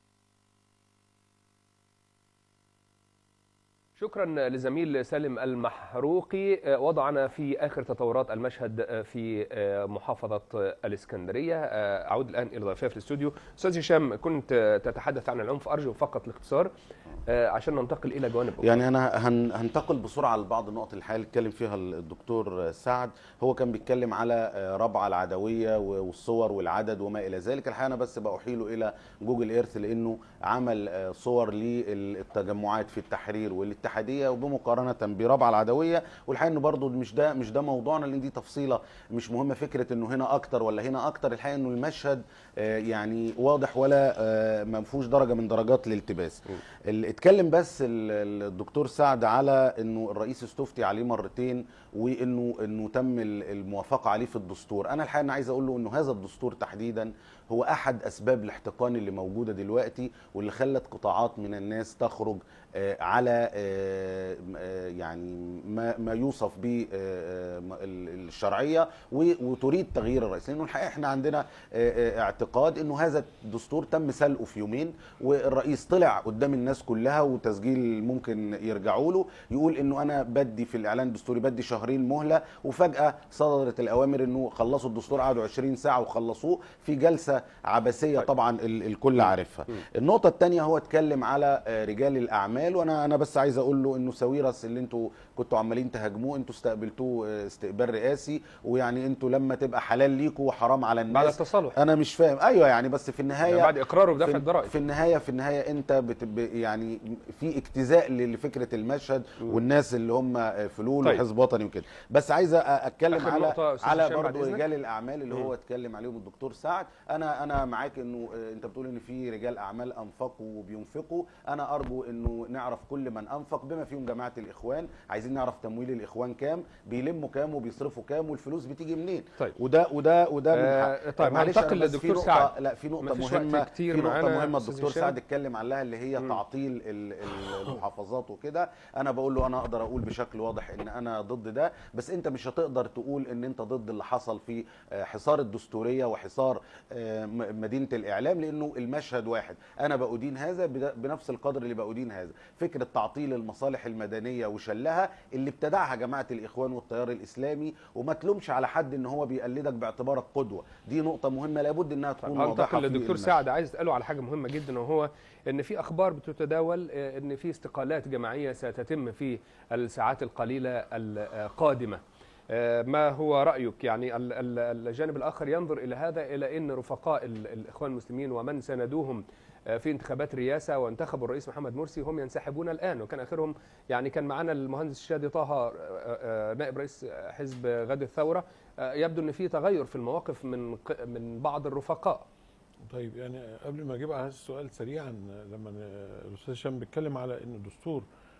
[SPEAKER 1] شكرا لزميل سالم المحروقي آه، وضعنا في اخر تطورات المشهد آه، في آه، محافظه آه، الاسكندريه آه، اعود الان الى ضيفي في الاستوديو استاذ هشام كنت آه، تتحدث عن العنف ارجو فقط الاختصار آه، عشان ننتقل الى جوانب أخرى.
[SPEAKER 2] يعني انا هن هنتقل بسرعه لبعض النقط الحقيقه اللي اتكلم فيها الدكتور سعد هو كان بيتكلم على ربعه العدويه والصور والعدد وما الى ذلك الحقيقه انا بس باحيله الى جوجل ايرث لانه عمل صور للتجمعات في التحرير والاتحاديه وبمقارنه بربعه العدويه والحقيقه انه برضو مش ده مش ده موضوعنا لان دي تفصيله مش مهمه فكره انه هنا اكتر ولا هنا اكتر الحقيقه انه المشهد آه، يعني واضح ولا آه، ما فيهوش درجه من درجات الالتباس اللي اتكلم بس ال- ال- الدكتور سعد على انه الرئيس استفتي عليه مرتين وانه انه تم ال- الموافقه عليه في الدستور انا الحقيقه أنا عايز اقول له انه هذا الدستور تحديدا هو احد اسباب الاحتقان اللي موجوده دلوقتي واللي خلت قطاعات من الناس تخرج آه، على آه، آه، يعني ما ما يوصف به آه، آه، ال- الشرعيه و- وتريد تغيير الرئيس لانه الحقيقه احنا عندنا آه، آه، اعتقاد انه هذا الدستور تم سلقه في يومين والرئيس طلع قدام الناس كلها وتسجيل ممكن يرجعوا له يقول انه انا بدي في الاعلان الدستوري بدي شهرين مهله وفجاه صدرت الاوامر انه خلصوا الدستور قعدوا 20 ساعه وخلصوه في جلسه عبثيه
[SPEAKER 1] طيب.
[SPEAKER 2] طبعا ال- الكل عارفها النقطه الثانيه هو اتكلم على آه، رجال الاعمال وانا انا بس عايز اقول له انه ساويرس اللي انتوا كنتوا عمالين تهاجموه انتوا استقبلتوه آه، استقبال رئاسي ويعني انتوا لما تبقى حلال ليكوا وحرام على الناس
[SPEAKER 1] بعد التصالح
[SPEAKER 2] انا مش فاهم ايوه يعني بس في النهايه
[SPEAKER 1] بعد اقراره بدفع
[SPEAKER 2] في,
[SPEAKER 1] الضرائب
[SPEAKER 2] في النهايه في النهايه انت بت ب- يعني في اجتزاء ل- لفكره المشهد والناس اللي هم فلول
[SPEAKER 1] طيب.
[SPEAKER 2] وحزب وطني وكده بس عايز أ- اتكلم
[SPEAKER 1] آخر
[SPEAKER 2] على
[SPEAKER 1] نقطة أستاذ
[SPEAKER 2] على
[SPEAKER 1] هشام بعد
[SPEAKER 2] برضه
[SPEAKER 1] إذنك.
[SPEAKER 2] رجال الاعمال اللي
[SPEAKER 1] مم.
[SPEAKER 2] هو اتكلم عليهم الدكتور سعد انا انا معاك انه آه، انت بتقول ان في رجال اعمال انفقوا وبينفقوا انا ارجو انه نعرف كل من انفق بما فيهم جماعه الاخوان عايزين نعرف تمويل الاخوان كام بيلموا كام وبيصرفوا كام والفلوس بتيجي منين
[SPEAKER 1] طيب.
[SPEAKER 2] وده وده وده من
[SPEAKER 1] آه،
[SPEAKER 2] حق.
[SPEAKER 1] طيب،
[SPEAKER 2] معلش
[SPEAKER 1] هننتقل
[SPEAKER 2] أنا بس في
[SPEAKER 1] للدكتور
[SPEAKER 2] نقطة-
[SPEAKER 1] سعد.
[SPEAKER 2] لا في نقطه
[SPEAKER 1] مفيش وقت
[SPEAKER 2] مهمه
[SPEAKER 1] كتير
[SPEAKER 2] في نقطه
[SPEAKER 1] معانا
[SPEAKER 2] مهمه
[SPEAKER 1] أستاذ
[SPEAKER 2] الدكتور
[SPEAKER 1] هشام.
[SPEAKER 2] سعد اتكلم عليها اللي هي
[SPEAKER 1] مم.
[SPEAKER 2] تعطيل ال- ال- المحافظات وكده انا بقول له انا اقدر اقول بشكل واضح ان انا ضد ده بس انت مش هتقدر تقول ان انت ضد اللي حصل في آه، حصار الدستوريه وحصار آه، م- مدينه الاعلام لانه المشهد واحد انا بأدين هذا بد- بنفس القدر اللي بأدين هذا فكره تعطيل المصالح المدنيه وشلها اللي ابتدعها جماعه الاخوان والتيار الاسلامي وما تلومش على حد ان هو بيقلدك باعتبارك قدوه دي نقطه مهمه لابد انها تكون
[SPEAKER 1] طيب
[SPEAKER 2] واضحه
[SPEAKER 1] هنتقل
[SPEAKER 2] في
[SPEAKER 1] للدكتور
[SPEAKER 2] المشهد.
[SPEAKER 1] سعد عايز اساله على حاجه مهمه جدا وهو ان في اخبار بتتداول آه، ان في استقالات جماعيه ستتم في الساعات القليله القادمه آه، ما هو رايك يعني ال- ال- الجانب الاخر ينظر الى هذا الى ان رفقاء ال- الاخوان المسلمين ومن ساندوهم آه، في انتخابات رئاسه وانتخبوا الرئيس محمد مرسي هم ينسحبون الان وكان اخرهم يعني كان معنا المهندس الشادي طه آه، آه، نائب رئيس حزب غد الثوره آه، يبدو ان في تغير في المواقف من ق- من بعض الرفقاء
[SPEAKER 3] طيب يعني قبل ما اجيب على هذا السؤال سريعا لما الاستاذ هشام بيتكلم على ان الدستور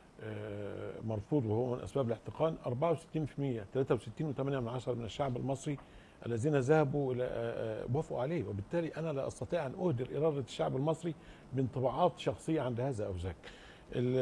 [SPEAKER 3] آه، مرفوض وهو من اسباب الاحتقان 64% 63.8 من عشرة من الشعب المصري الذين ذهبوا الى آه، آه، وافقوا عليه وبالتالي انا لا استطيع ان اهدر اراده الشعب المصري بانطباعات شخصيه عند هذا او ذاك ال-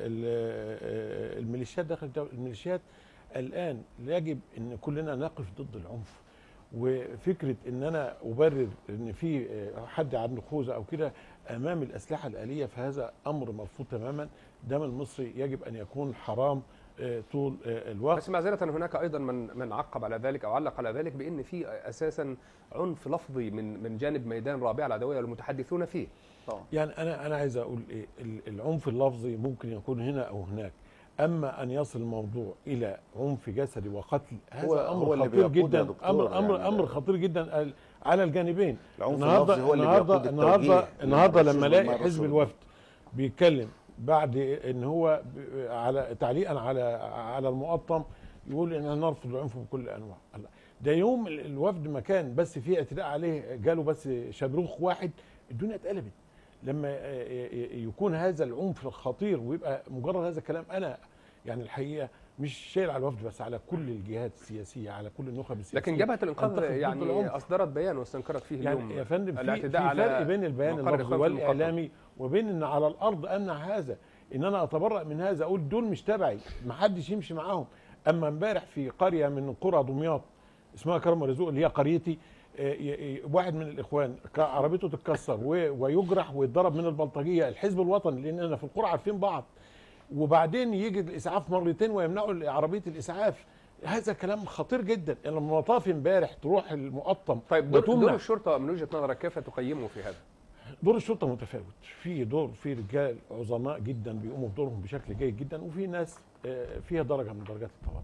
[SPEAKER 3] ال- الميليشيات داخل الدولة الميليشيات الان يجب ان كلنا نقف ضد العنف وفكره ان انا ابرر ان في حد عنده خوذه او كده امام الاسلحه الاليه فهذا امر مرفوض تماما الدم المصري يجب ان يكون حرام آه، طول آه، الوقت
[SPEAKER 1] بس معذرة هناك أيضا من من عقب على ذلك أو علق على ذلك بأن في أساسا عنف لفظي من من جانب ميدان رابعة العدوية والمتحدثون فيه
[SPEAKER 2] طبعا
[SPEAKER 3] يعني انا انا عايز اقول ايه ال- العنف اللفظي ممكن يكون هنا او هناك اما ان يصل الموضوع الى عنف جسدي وقتل هذا
[SPEAKER 2] هو-
[SPEAKER 3] امر
[SPEAKER 2] هو اللي
[SPEAKER 3] خطير
[SPEAKER 2] بيقود يا
[SPEAKER 3] جدا
[SPEAKER 2] دكتور
[SPEAKER 3] امر امر
[SPEAKER 2] يعني
[SPEAKER 3] امر
[SPEAKER 2] ده-
[SPEAKER 3] خطير جدا ال- على الجانبين
[SPEAKER 2] العنف
[SPEAKER 3] النهارده
[SPEAKER 2] اللفظي هو اللي
[SPEAKER 3] النهارده
[SPEAKER 2] بيقود
[SPEAKER 3] النهارده
[SPEAKER 2] التوجيه
[SPEAKER 3] النهارده لما
[SPEAKER 2] للرسول
[SPEAKER 3] الاقي
[SPEAKER 2] والمرة
[SPEAKER 3] حزب
[SPEAKER 2] والرسول.
[SPEAKER 3] الوفد بيتكلم بعد ان هو ب- على تعليقا على على المقطم يقول ان نرفض العنف بكل انواع الله. ده يوم ال- الوفد ما كان بس فيه اعتداء عليه جاله بس شبروخ واحد الدنيا اتقلبت لما آه، آه، يكون هذا العنف الخطير ويبقى مجرد هذا الكلام انا يعني الحقيقه مش شايل على الوفد بس على كل الجهات السياسيه على كل النخب السياسيه
[SPEAKER 1] لكن جبهه الانقاذ
[SPEAKER 3] أنتقد ضد
[SPEAKER 1] يعني
[SPEAKER 3] العنف.
[SPEAKER 1] اصدرت بيان واستنكرت فيه اليوم
[SPEAKER 3] يعني يا فندم في, في
[SPEAKER 1] الاعتداء على
[SPEAKER 3] فرق بين البيان
[SPEAKER 1] مقر
[SPEAKER 3] اللفظي
[SPEAKER 1] إخوان في المقاطعة.
[SPEAKER 3] والاعلامي وبين ان على الارض امنع هذا ان انا اتبرأ من هذا اقول دول مش تبعي ما حدش يمشي معاهم اما امبارح في قريه من قرى دمياط اسمها كرم ورزوق اللي هي قريتي آه، ي- ي- واحد من الاخوان ك- عربيته تتكسر و- ويجرح ويتضرب من البلطجيه الحزب الوطني لاننا في القرى عارفين بعض وبعدين يجي الاسعاف مرتين ويمنعوا عربيه الاسعاف هذا كلام خطير جدا لما المطاف امبارح تروح المقطم
[SPEAKER 1] طيب دور,
[SPEAKER 3] وتمنع.
[SPEAKER 1] دور الشرطه من وجهه نظرك كيف تقيمه في هذا؟
[SPEAKER 3] دور الشرطه متفاوت في دور في رجال عظماء جدا بيقوموا بدورهم بشكل جيد جدا وفي ناس آه، فيها درجه من درجات التواضع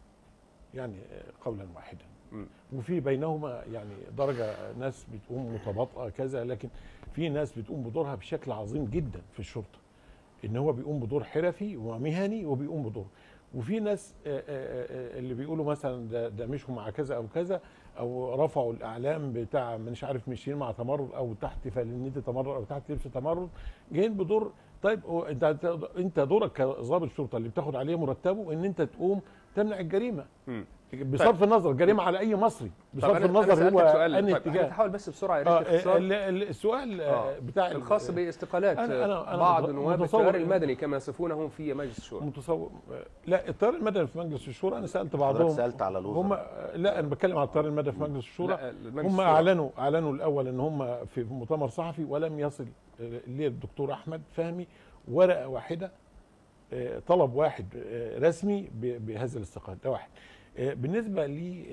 [SPEAKER 3] يعني آه، قولا واحدا
[SPEAKER 1] مم.
[SPEAKER 3] وفي بينهما يعني درجه ناس بتقوم متباطئه كذا لكن في ناس بتقوم بدورها بشكل عظيم جدا في الشرطه ان هو بيقوم بدور حرفي ومهني وبيقوم بدور وفي ناس آه، آه، آه، اللي بيقولوا مثلا ده, ده مشوا مع كذا او كذا او رفعوا الاعلام بتاع مش عارف ماشيين مع تمرد او تحت فلنيه تمرد او تحت لبس تمرد جايين بدور طيب هو انت انت دورك كضابط شرطه اللي بتاخد عليه مرتبه ان انت تقوم تمنع الجريمه
[SPEAKER 1] مم.
[SPEAKER 3] بصرف النظر جريمه على اي مصري
[SPEAKER 1] طب
[SPEAKER 3] بصرف
[SPEAKER 1] أنا- أنا
[SPEAKER 3] النظر
[SPEAKER 1] سألتك
[SPEAKER 3] هو
[SPEAKER 1] سؤال
[SPEAKER 3] انهي
[SPEAKER 1] طيب
[SPEAKER 3] اتجاه
[SPEAKER 1] هنحاول بس بسرعه يا
[SPEAKER 3] آه
[SPEAKER 1] ريت اختصار
[SPEAKER 3] ال- ال- السؤال آه،
[SPEAKER 1] آه.
[SPEAKER 3] بتاع ال-
[SPEAKER 1] الخاص باستقالات
[SPEAKER 3] أنا- أنا- أنا
[SPEAKER 1] بعض
[SPEAKER 3] مت-
[SPEAKER 1] نواب
[SPEAKER 3] متصور
[SPEAKER 1] التيار
[SPEAKER 3] إن-
[SPEAKER 1] المدني كما يصفونهم في مجلس الشورى
[SPEAKER 3] متصور لا التيار المدني في مجلس الشورى انا سالت
[SPEAKER 2] حضرتك
[SPEAKER 3] بعضهم
[SPEAKER 2] سالت على الوزراء
[SPEAKER 3] هم لا انا بتكلم على التيار المدني في مجلس الشورى
[SPEAKER 1] لا، المجلس
[SPEAKER 3] هم
[SPEAKER 1] الشورى.
[SPEAKER 3] اعلنوا اعلنوا الاول ان هم في مؤتمر صحفي ولم يصل للدكتور احمد فهمي ورقه واحده آه، طلب واحد آه، رسمي ب- بهذا الاستقالة ده واحد آه، بالنسبه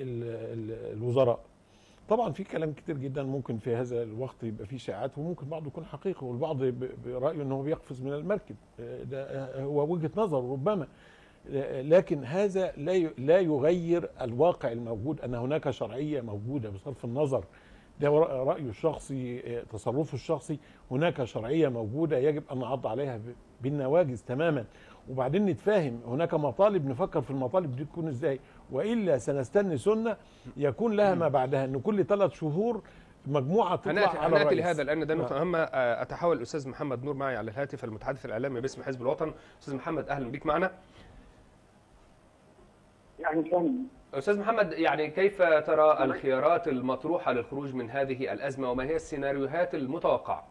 [SPEAKER 3] للوزراء طبعا في كلام كتير جدا ممكن في هذا الوقت يبقى فيه شائعات وممكن بعضه يكون حقيقي والبعض ب- برايه ان هو بيقفز من المركب آه، ده آه، هو وجهه نظر ربما آه، لكن هذا لا ي- لا يغير الواقع الموجود ان هناك شرعيه موجوده بصرف النظر ده رأ- رايه الشخصي آه، تصرفه الشخصي هناك شرعيه موجوده يجب ان نعض عليها ب- بالنواجذ تماما وبعدين نتفاهم هناك مطالب نفكر في المطالب دي تكون ازاي والا سنستني سنه يكون لها ما بعدها ان كل ثلاث شهور مجموعه تطلع
[SPEAKER 1] هناتي
[SPEAKER 3] على
[SPEAKER 1] هناتي
[SPEAKER 3] الرئيس
[SPEAKER 1] لهذا لان ده
[SPEAKER 3] آه.
[SPEAKER 1] نقطه مهمه آه، اتحول الاستاذ محمد نور معي على الهاتف المتحدث الاعلامي باسم حزب الوطن استاذ محمد اهلا بك معنا
[SPEAKER 6] يعني فهم
[SPEAKER 1] استاذ محمد يعني كيف ترى الخيارات المطروحه للخروج من هذه الازمه وما هي السيناريوهات المتوقعه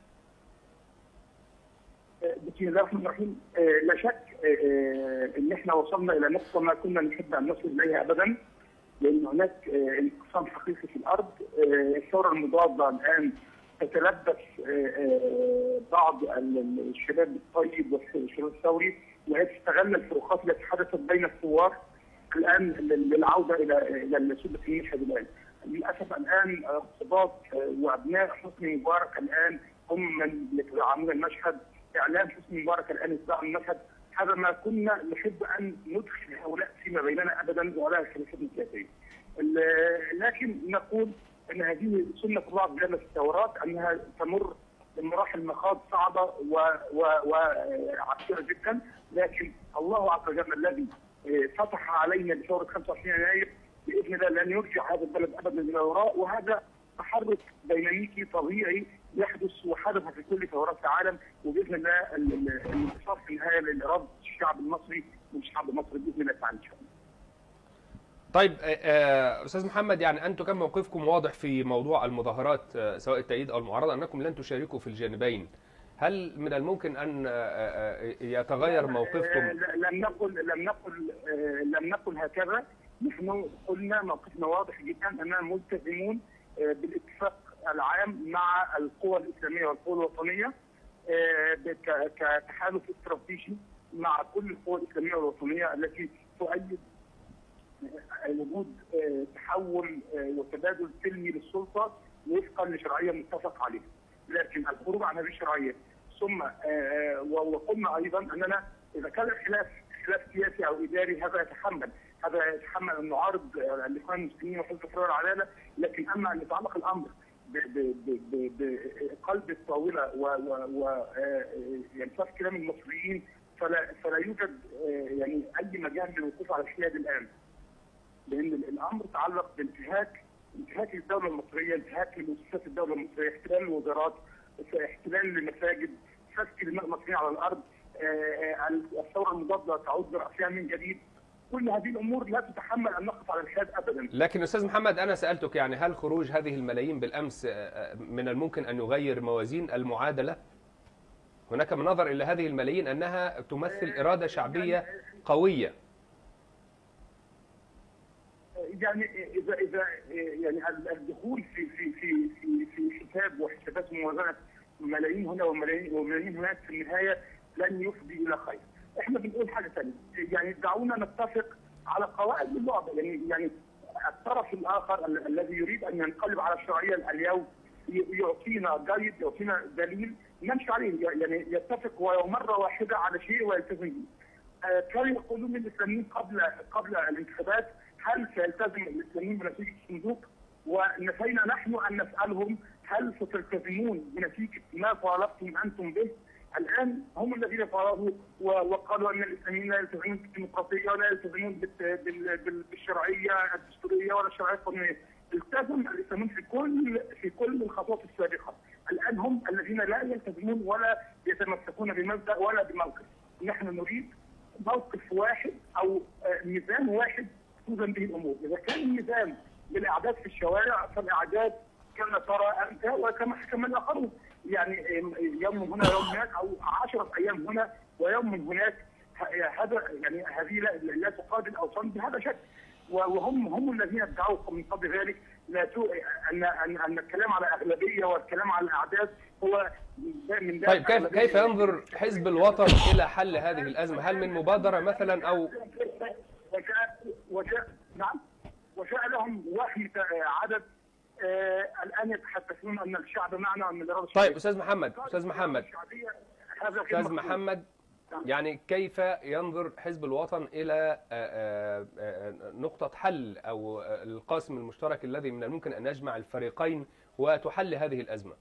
[SPEAKER 6] بسم الله الرحمن الرحيم آه، لا شك آه، آه، ان احنا وصلنا الى نقطه ما كنا نحب ان نصل اليها ابدا لان هناك آه، انقسام حقيقي في الارض آه، الثوره المضاده الان تتلبس آه، آه، بعض ال- ال- الشباب الطيب والشباب الثوري وهي تستغل الفروقات التي حدثت بين الثوار الان لل- للعوده الى الى سده المشهد الان. للاسف الان آه، قضاة آه، وابناء حسني مبارك الان هم من يتدعمون المشهد اعلام حسني مبارك الان يتدعم المشهد هذا ما كنا نحب ان ندخل هؤلاء فيما بيننا ابدا ولا خلافات سياسيه. ال- لكن نقول ان هذه سنه الله عز وجل في الثورات انها تمر بمراحل مخاض صعبه وعسيره جدا لكن الله عز وجل الذي آه، فتح علينا بثوره 25 يناير باذن الله لن يرجع هذا البلد ابدا الى الوراء وهذا تحرك ديناميكي طبيعي يحدث وحدث في كل ثورات العالم وباذن الله ال- ال- الانتصار في النهايه لاراده الشعب المصري والشعب المصري باذن الله تعالى ان شاء الله.
[SPEAKER 1] طيب آه، آه، استاذ محمد يعني انتم كان موقفكم واضح في موضوع المظاهرات آه، سواء التأييد او المعارضه انكم لن تشاركوا في الجانبين هل من الممكن ان آه، آه، يتغير
[SPEAKER 6] آه،
[SPEAKER 1] موقفكم
[SPEAKER 6] ل- لم نقل لم نقل آه، لم نقل هكذا نحن قلنا موقفنا واضح جدا اننا ملتزمون آه، بالاتفاق العام مع القوى الاسلاميه والقوى الوطنيه آه، بك- كتحالف استراتيجي مع كل القوى الاسلاميه والوطنيه التي تؤيد آه، وجود آه، تحول آه، وتبادل سلمي للسلطه وفقا لشرعيه متفق عليها. لكن الخروج عن هذه الشرعيه ثم آه، و- وقلنا ايضا اننا اذا كان الخلاف خلاف سياسي او اداري هذا يتحمل هذا يتحمل ان نعارض الاخوان المسلمين وحزب الحريه والعداله لكن اما ان يتعلق الامر ب- ب- ب- ب- بقلب الطاوله وينفذ كلام المصريين فلا فلا يوجد آه، يعني اي مجال للوقوف على الحياد الان لان الامر تعلق بانتهاك انتهاك الدوله المصريه انتهاك لمؤسسات الدوله المصريه احتلال الوزارات احتلال للمساجد سفك دماء المصريين على الارض آه، آه، الثوره المضاده تعود براسها من جديد كل هذه الامور لا تتحمل ان نقف على الحياد ابدا
[SPEAKER 1] لكن استاذ محمد انا سالتك يعني هل خروج هذه الملايين بالامس آه، آه، من الممكن ان يغير موازين المعادله؟ هناك من نظر الى هذه الملايين انها تمثل اراده شعبيه قويه
[SPEAKER 6] يعني اذا اذا يعني الدخول في في في في في حساب وحسابات موازنه ملايين هنا وملايين وملايين هناك في النهايه لن يفضي الى خير. احنا بنقول حاجه ثانيه يعني دعونا نتفق على قواعد اللعبه يعني يعني الطرف الاخر ال- الذي يريد ان ينقلب على الشرعيه اليوم ي- يعطينا جايد يعطينا دليل نمشي عليه يعني يتفق ولو مره واحده على شيء ويلتزم به. آه، كانوا يقولون الاسلاميين قبل قبل الانتخابات هل سيلتزم الاسلاميين بنتيجه الصندوق؟ ونسينا نحن ان نسالهم هل ستلتزمون بنتيجه ما طالبتم انتم به؟ الان هم الذين طالبوا و- وقالوا ان الاسلاميين لا يلتزمون بالديمقراطيه ولا يلتزمون بال- بال- بال- بالشرعيه الدستوريه ولا الشرعيه القانونيه. التزم الاسلاميين في كل في كل الخطوات السابقه. الان هم الذين لا يلتزمون ولا يتمسكون بمبدا ولا بموقف. نحن نريد موقف واحد او آه، ميزان واحد توزن به الامور، اذا كان الميزان بالاعداد في الشوارع فالاعداد كما ترى انت وكما حكم الاخرون، يعني آم، يوم هنا يوم هناك او 10 ايام هنا ويوم من هناك ه- هذا يعني هذه لا, لا تقابل اوطان بهذا شكل وهم هم الذين ادعوا من قبل ذلك لا تو ان ان ان الكلام على اغلبيه والكلام على الاعداد هو من
[SPEAKER 1] طيب كيف كيف ينظر حزب الوطن الى حل هذه الازمه؟ هل من مبادره مثلا او
[SPEAKER 6] وجاء وجاء نعم وجاء لهم وهم عدد آه الان يتحدثون ان الشعب معنا وان الاراده
[SPEAKER 1] طيب استاذ محمد استاذ محمد
[SPEAKER 6] الشعبية هذا غير
[SPEAKER 1] استاذ
[SPEAKER 6] مقبول.
[SPEAKER 1] محمد يعني كيف ينظر حزب الوطن الى آه، آه، آه، نقطه حل او آه، القاسم المشترك الذي من الممكن ان يجمع الفريقين وتحل هذه الازمه؟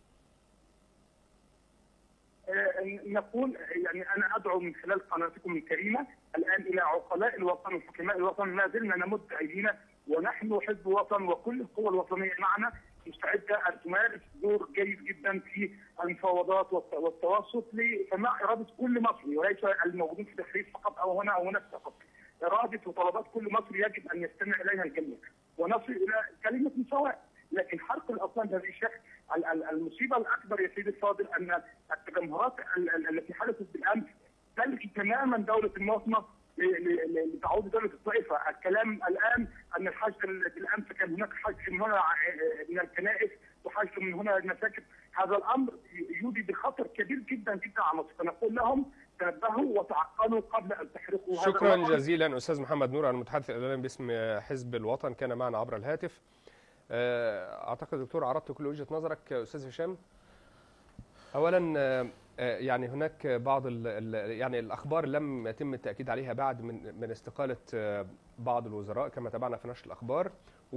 [SPEAKER 6] آه، نقول يعني انا ادعو من خلال قناتكم الكريمه الان الى عقلاء الوطن وحكماء الوطن ما زلنا نمد ايدينا ونحن حزب وطن وكل القوى الوطنيه معنا مستعده ان تمارس دور جيد جدا في المفاوضات والت- والتوسط لسماع اراده كل مصري وليس الموجودين في التحرير فقط او هنا او هناك فقط. اراده وطلبات كل مصري يجب ان يستمع اليها الجميع ونصل الى كلمه سواء لكن حرق الاوطان بهذه الشكل ال- ال- المصيبه الاكبر يا سيدي الفاضل ان التجمهرات ال- ال- التي حدثت بالامس تلغي تماما دوله المواطنه ل- ل- ل- لتعود دوله الطائفه، الكلام الان ان الحشد ال- بالامس كان هناك حشد من هنا ع- من الكنائس وحشد من هنا المساجد، هذا الامر يودي بخطر كبير جدا جدا على مصر، فنقول لهم تنبهوا وتعقلوا قبل ان تحرقوا هذا
[SPEAKER 1] شكرا
[SPEAKER 6] الوطن.
[SPEAKER 1] جزيلا استاذ محمد نور المتحدث الاعلامي باسم حزب الوطن كان معنا عبر الهاتف آه، اعتقد دكتور عرضت كل وجهه نظرك استاذ هشام اولا آه، آه، يعني هناك بعض ال ال يعني الاخبار لم يتم التاكيد عليها بعد من من استقاله آه، بعض الوزراء كما تابعنا في نشر الاخبار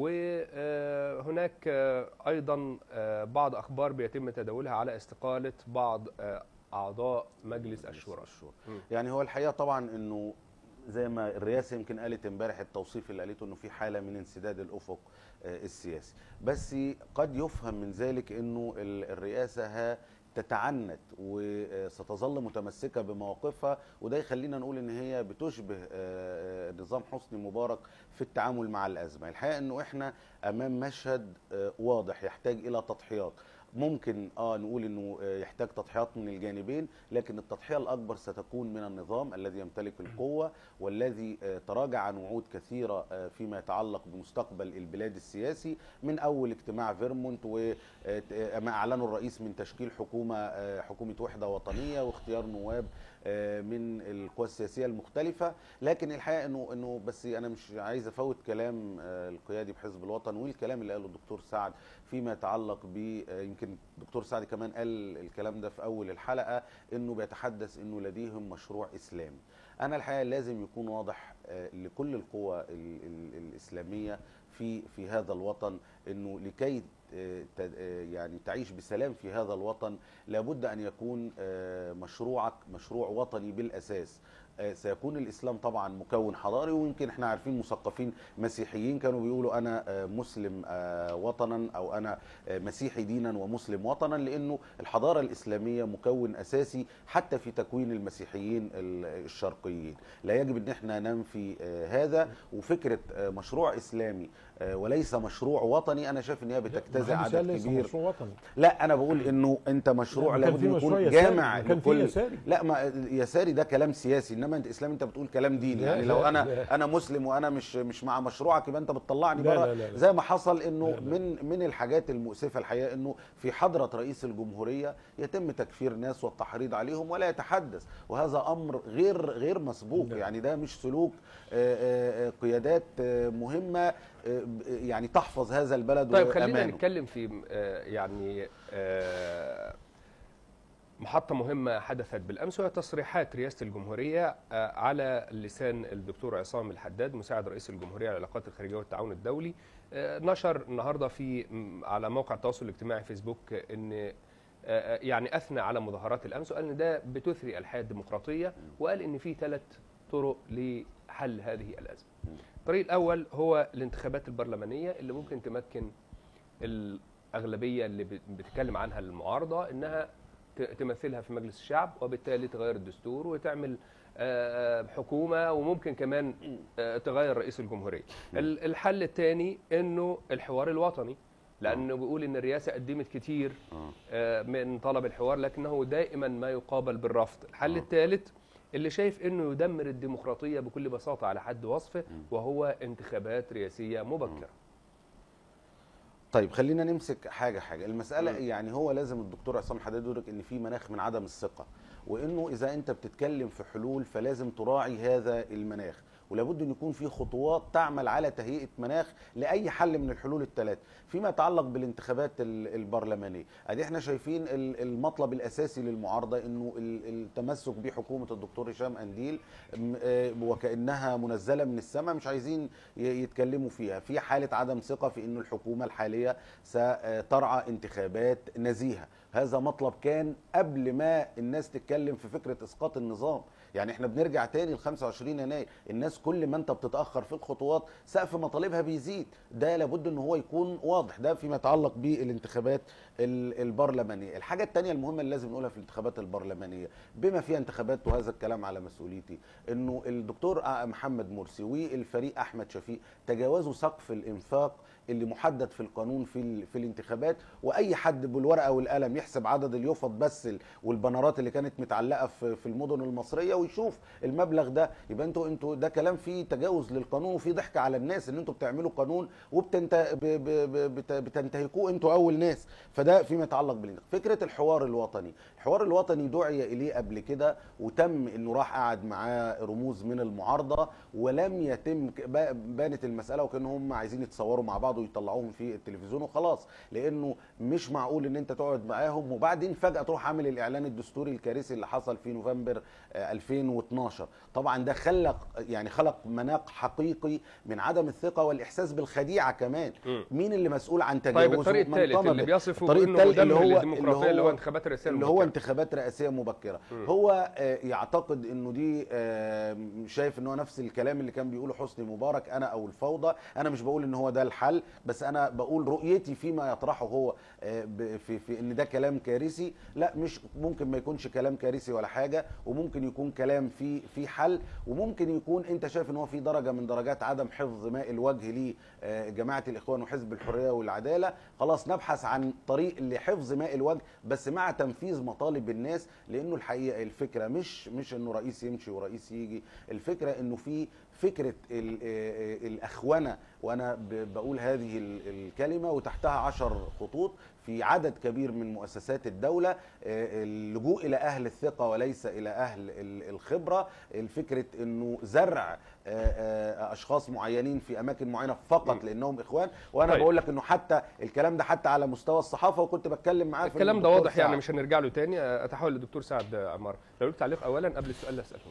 [SPEAKER 1] وهناك ايضا آه، بعض اخبار بيتم تداولها على استقاله بعض آه، اعضاء مجلس الشورى
[SPEAKER 2] الشورى يعني هو الحقيقه طبعا انه زي ما الرئاسه يمكن قالت امبارح التوصيف اللي قالته انه في حاله من انسداد الافق آه، السياسي بس قد يفهم من ذلك انه ال- الرئاسه ها تتعنت وستظل متمسكه بمواقفها وده يخلينا نقول ان هي بتشبه آه، آه، نظام حسني مبارك في التعامل مع الازمه الحقيقه انه احنا امام مشهد آه، واضح يحتاج الى تضحيات ممكن اه نقول انه آه، يحتاج تضحيات من الجانبين لكن التضحيه الاكبر ستكون من النظام الذي يمتلك القوه والذي آه، تراجع عن وعود كثيره آه، فيما يتعلق بمستقبل البلاد السياسي من اول اجتماع فيرمونت وما اعلنه الرئيس من تشكيل حكومه آه، حكومه وحده وطنيه واختيار نواب آه، من القوى السياسيه المختلفه لكن الحقيقه انه انه بس انا مش عايز افوت كلام آه، القيادي بحزب الوطن والكلام اللي قاله الدكتور سعد فيما يتعلق ب آه، يمكن الدكتور سعد كمان قال الكلام ده في اول الحلقه انه بيتحدث انه لديهم مشروع اسلامي انا الحقيقه لازم يكون واضح آه، لكل القوى ال- ال- الاسلاميه في في هذا الوطن انه لكي آه، ت- آه، يعني تعيش بسلام في هذا الوطن لابد ان يكون آه، مشروعك مشروع وطني بالاساس آه، سيكون الاسلام طبعا مكون حضاري ويمكن احنا عارفين مثقفين مسيحيين كانوا بيقولوا انا آه، مسلم آه، وطنا او انا آه، مسيحي دينا ومسلم وطنا لانه الحضاره الاسلاميه مكون اساسي حتى في تكوين المسيحيين ال- الشرقيين لا يجب ان احنا ننفي آه، هذا وفكره آه، مشروع اسلامي آه، وليس مشروع وطني انا شايف ان هي بتجتزئ
[SPEAKER 3] محدش
[SPEAKER 2] عدد
[SPEAKER 3] قال ليس
[SPEAKER 2] كبير
[SPEAKER 3] مشروع وطني
[SPEAKER 2] لا انا بقول انه انت مشروع
[SPEAKER 3] لا، ما كان
[SPEAKER 2] لابد
[SPEAKER 3] في مشروع
[SPEAKER 2] يكون
[SPEAKER 3] يساري،
[SPEAKER 2] جامع
[SPEAKER 3] ما كان في
[SPEAKER 2] لكل
[SPEAKER 3] يساري.
[SPEAKER 2] لا ما يساري ده كلام سياسي انما انت اسلامي انت بتقول كلام ديني
[SPEAKER 3] لا،
[SPEAKER 2] يعني لو
[SPEAKER 3] لا،
[SPEAKER 2] انا
[SPEAKER 3] لا.
[SPEAKER 2] انا مسلم وانا مش مش مع مشروعك يبقى انت بتطلعني
[SPEAKER 3] لا،
[SPEAKER 2] بره
[SPEAKER 3] لا، لا، لا.
[SPEAKER 2] زي ما حصل انه
[SPEAKER 3] لا، لا.
[SPEAKER 2] من من الحاجات المؤسفه الحقيقه انه في حضره رئيس الجمهوريه يتم تكفير ناس والتحريض عليهم ولا يتحدث وهذا امر غير غير مسبوق
[SPEAKER 3] لا.
[SPEAKER 2] يعني ده مش سلوك آه، آه، آه، قيادات آه، مهمه آه، ب- يعني تحفظ هذا البلد
[SPEAKER 1] طيب خلينا
[SPEAKER 2] وأمانه.
[SPEAKER 1] نتكلم في آه، يعني آه، محطة مهمة حدثت بالأمس وهي تصريحات رئاسة الجمهورية آه، على لسان الدكتور عصام الحداد مساعد رئيس الجمهورية للعلاقات الخارجية والتعاون الدولي آه، نشر النهاردة في م- على موقع التواصل الاجتماعي فيسبوك أن آه، آه، يعني أثنى على مظاهرات الأمس وقال أن ده بتثري الحياة الديمقراطية وقال أن في ثلاث طرق لحل هذه الأزمة الطريق الأول هو الانتخابات البرلمانية اللي ممكن تمكن الأغلبية اللي بت- بتتكلم عنها المعارضة إنها ت- تمثلها في مجلس الشعب وبالتالي تغير الدستور وتعمل آه، حكومة وممكن كمان آه، تغير رئيس الجمهورية ال- الحل الثاني إنه الحوار الوطني لأنه بيقول إن الرئاسة قدمت كتير
[SPEAKER 2] آه.
[SPEAKER 1] آه، من طلب الحوار لكنه دائما ما يقابل بالرفض الحل
[SPEAKER 2] آه.
[SPEAKER 1] الثالث اللي شايف انه يدمر الديمقراطيه بكل بساطه على حد وصفه وهو انتخابات رئاسيه مبكره
[SPEAKER 2] طيب خلينا نمسك حاجه حاجه المساله يعني هو لازم الدكتور عصام حداد يدرك ان في مناخ من عدم الثقه وانه اذا انت بتتكلم في حلول فلازم تراعي هذا المناخ ولابد ان يكون في خطوات تعمل على تهيئه مناخ لاي حل من الحلول الثلاث فيما يتعلق بالانتخابات ال- البرلمانيه ادي احنا شايفين ال- المطلب الاساسي للمعارضه انه ال- التمسك بحكومه الدكتور هشام انديل م- آه، وكانها منزله من السماء مش عايزين ي- يتكلموا فيها في حاله عدم ثقه في انه الحكومه الحاليه سترعى انتخابات نزيهه هذا مطلب كان قبل ما الناس تتكلم في فكره اسقاط النظام يعني احنا بنرجع تاني ل 25 يناير الناس كل ما انت بتتاخر في الخطوات سقف مطالبها بيزيد ده لابد ان هو يكون واضح ده فيما يتعلق بالانتخابات ال- البرلمانيه الحاجه الثانيه المهمه اللي لازم نقولها في الانتخابات البرلمانيه بما فيها انتخابات وهذا الكلام على مسؤوليتي انه الدكتور محمد مرسي والفريق احمد شفيق تجاوزوا سقف الانفاق اللي محدد في القانون في ال- في الانتخابات واي حد بالورقه والقلم يحسب عدد اليفط بس ال- والبنرات اللي كانت متعلقه في في المدن المصريه ويشوف المبلغ ده يبقى انتوا انتوا ده كلام فيه تجاوز للقانون وفيه ضحك على الناس ان انتوا بتعملوا قانون وبتنت ب- ب- ب- بت- بتنتهكوه انتوا اول ناس فده فيما يتعلق بالانتخابات فكره الحوار الوطني الحوار الوطني دعي اليه قبل كده وتم انه راح قعد معاه رموز من المعارضه ولم يتم ك- ب- بانت المساله وكان هم عايزين يتصوروا مع بعض ويطلعوهم في التلفزيون وخلاص لانه مش معقول ان انت تقعد معاهم وبعدين فجاه تروح عامل الاعلان الدستوري الكارثي اللي حصل في نوفمبر آه، 2012 طبعا ده خلق يعني خلق مناق حقيقي من عدم الثقه والاحساس بالخديعه كمان
[SPEAKER 1] مم.
[SPEAKER 2] مين اللي مسؤول عن تجاوزه
[SPEAKER 1] طيب الطريق
[SPEAKER 2] من
[SPEAKER 1] الثالث
[SPEAKER 2] طلب
[SPEAKER 1] اللي بيصفه
[SPEAKER 2] الطريق
[SPEAKER 1] بانه
[SPEAKER 2] التالت اللي
[SPEAKER 1] مدمر
[SPEAKER 2] هو-
[SPEAKER 1] للديمقراطيه اللي هو انتخابات الرئاسيه
[SPEAKER 2] اللي هو
[SPEAKER 1] المبكرة.
[SPEAKER 2] انتخابات رئاسيه مبكره
[SPEAKER 1] مم.
[SPEAKER 2] هو آه، يعتقد انه دي آه، شايف ان هو نفس الكلام اللي كان بيقوله حسني مبارك انا او الفوضى انا مش بقول ان هو ده الحل بس انا بقول رؤيتي فيما يطرحه هو آه، ب- في, في ان ده كلام كارثي لا مش ممكن ما يكونش كلام كارثي ولا حاجه وممكن يكون كلام في في حل وممكن يكون انت شايف ان هو في درجه من درجات عدم حفظ ماء الوجه لجماعه الاخوان وحزب الحريه والعداله خلاص نبحث عن طريق لحفظ ماء الوجه بس مع تنفيذ مطالب الناس لانه الحقيقه الفكره مش مش انه رئيس يمشي ورئيس يجي الفكره انه في فكره ال- آه، الاخونه وانا ب- بقول هذه ال- الكلمه وتحتها عشر خطوط في عدد كبير من مؤسسات الدوله آه، اللجوء الى اهل الثقه وليس الى اهل ال- الخبره الفكره انه زرع آه، آه، اشخاص معينين في اماكن معينه فقط لانهم اخوان وانا
[SPEAKER 1] طيب.
[SPEAKER 2] بقول لك انه حتى الكلام ده حتى على مستوى الصحافه وكنت بتكلم معاه في
[SPEAKER 1] الكلام ده
[SPEAKER 2] الدكتور
[SPEAKER 1] واضح يعني
[SPEAKER 2] سعد.
[SPEAKER 1] مش هنرجع له تاني اتحول للدكتور سعد عمار لو لك تعليق اولا قبل السؤال اللي اساله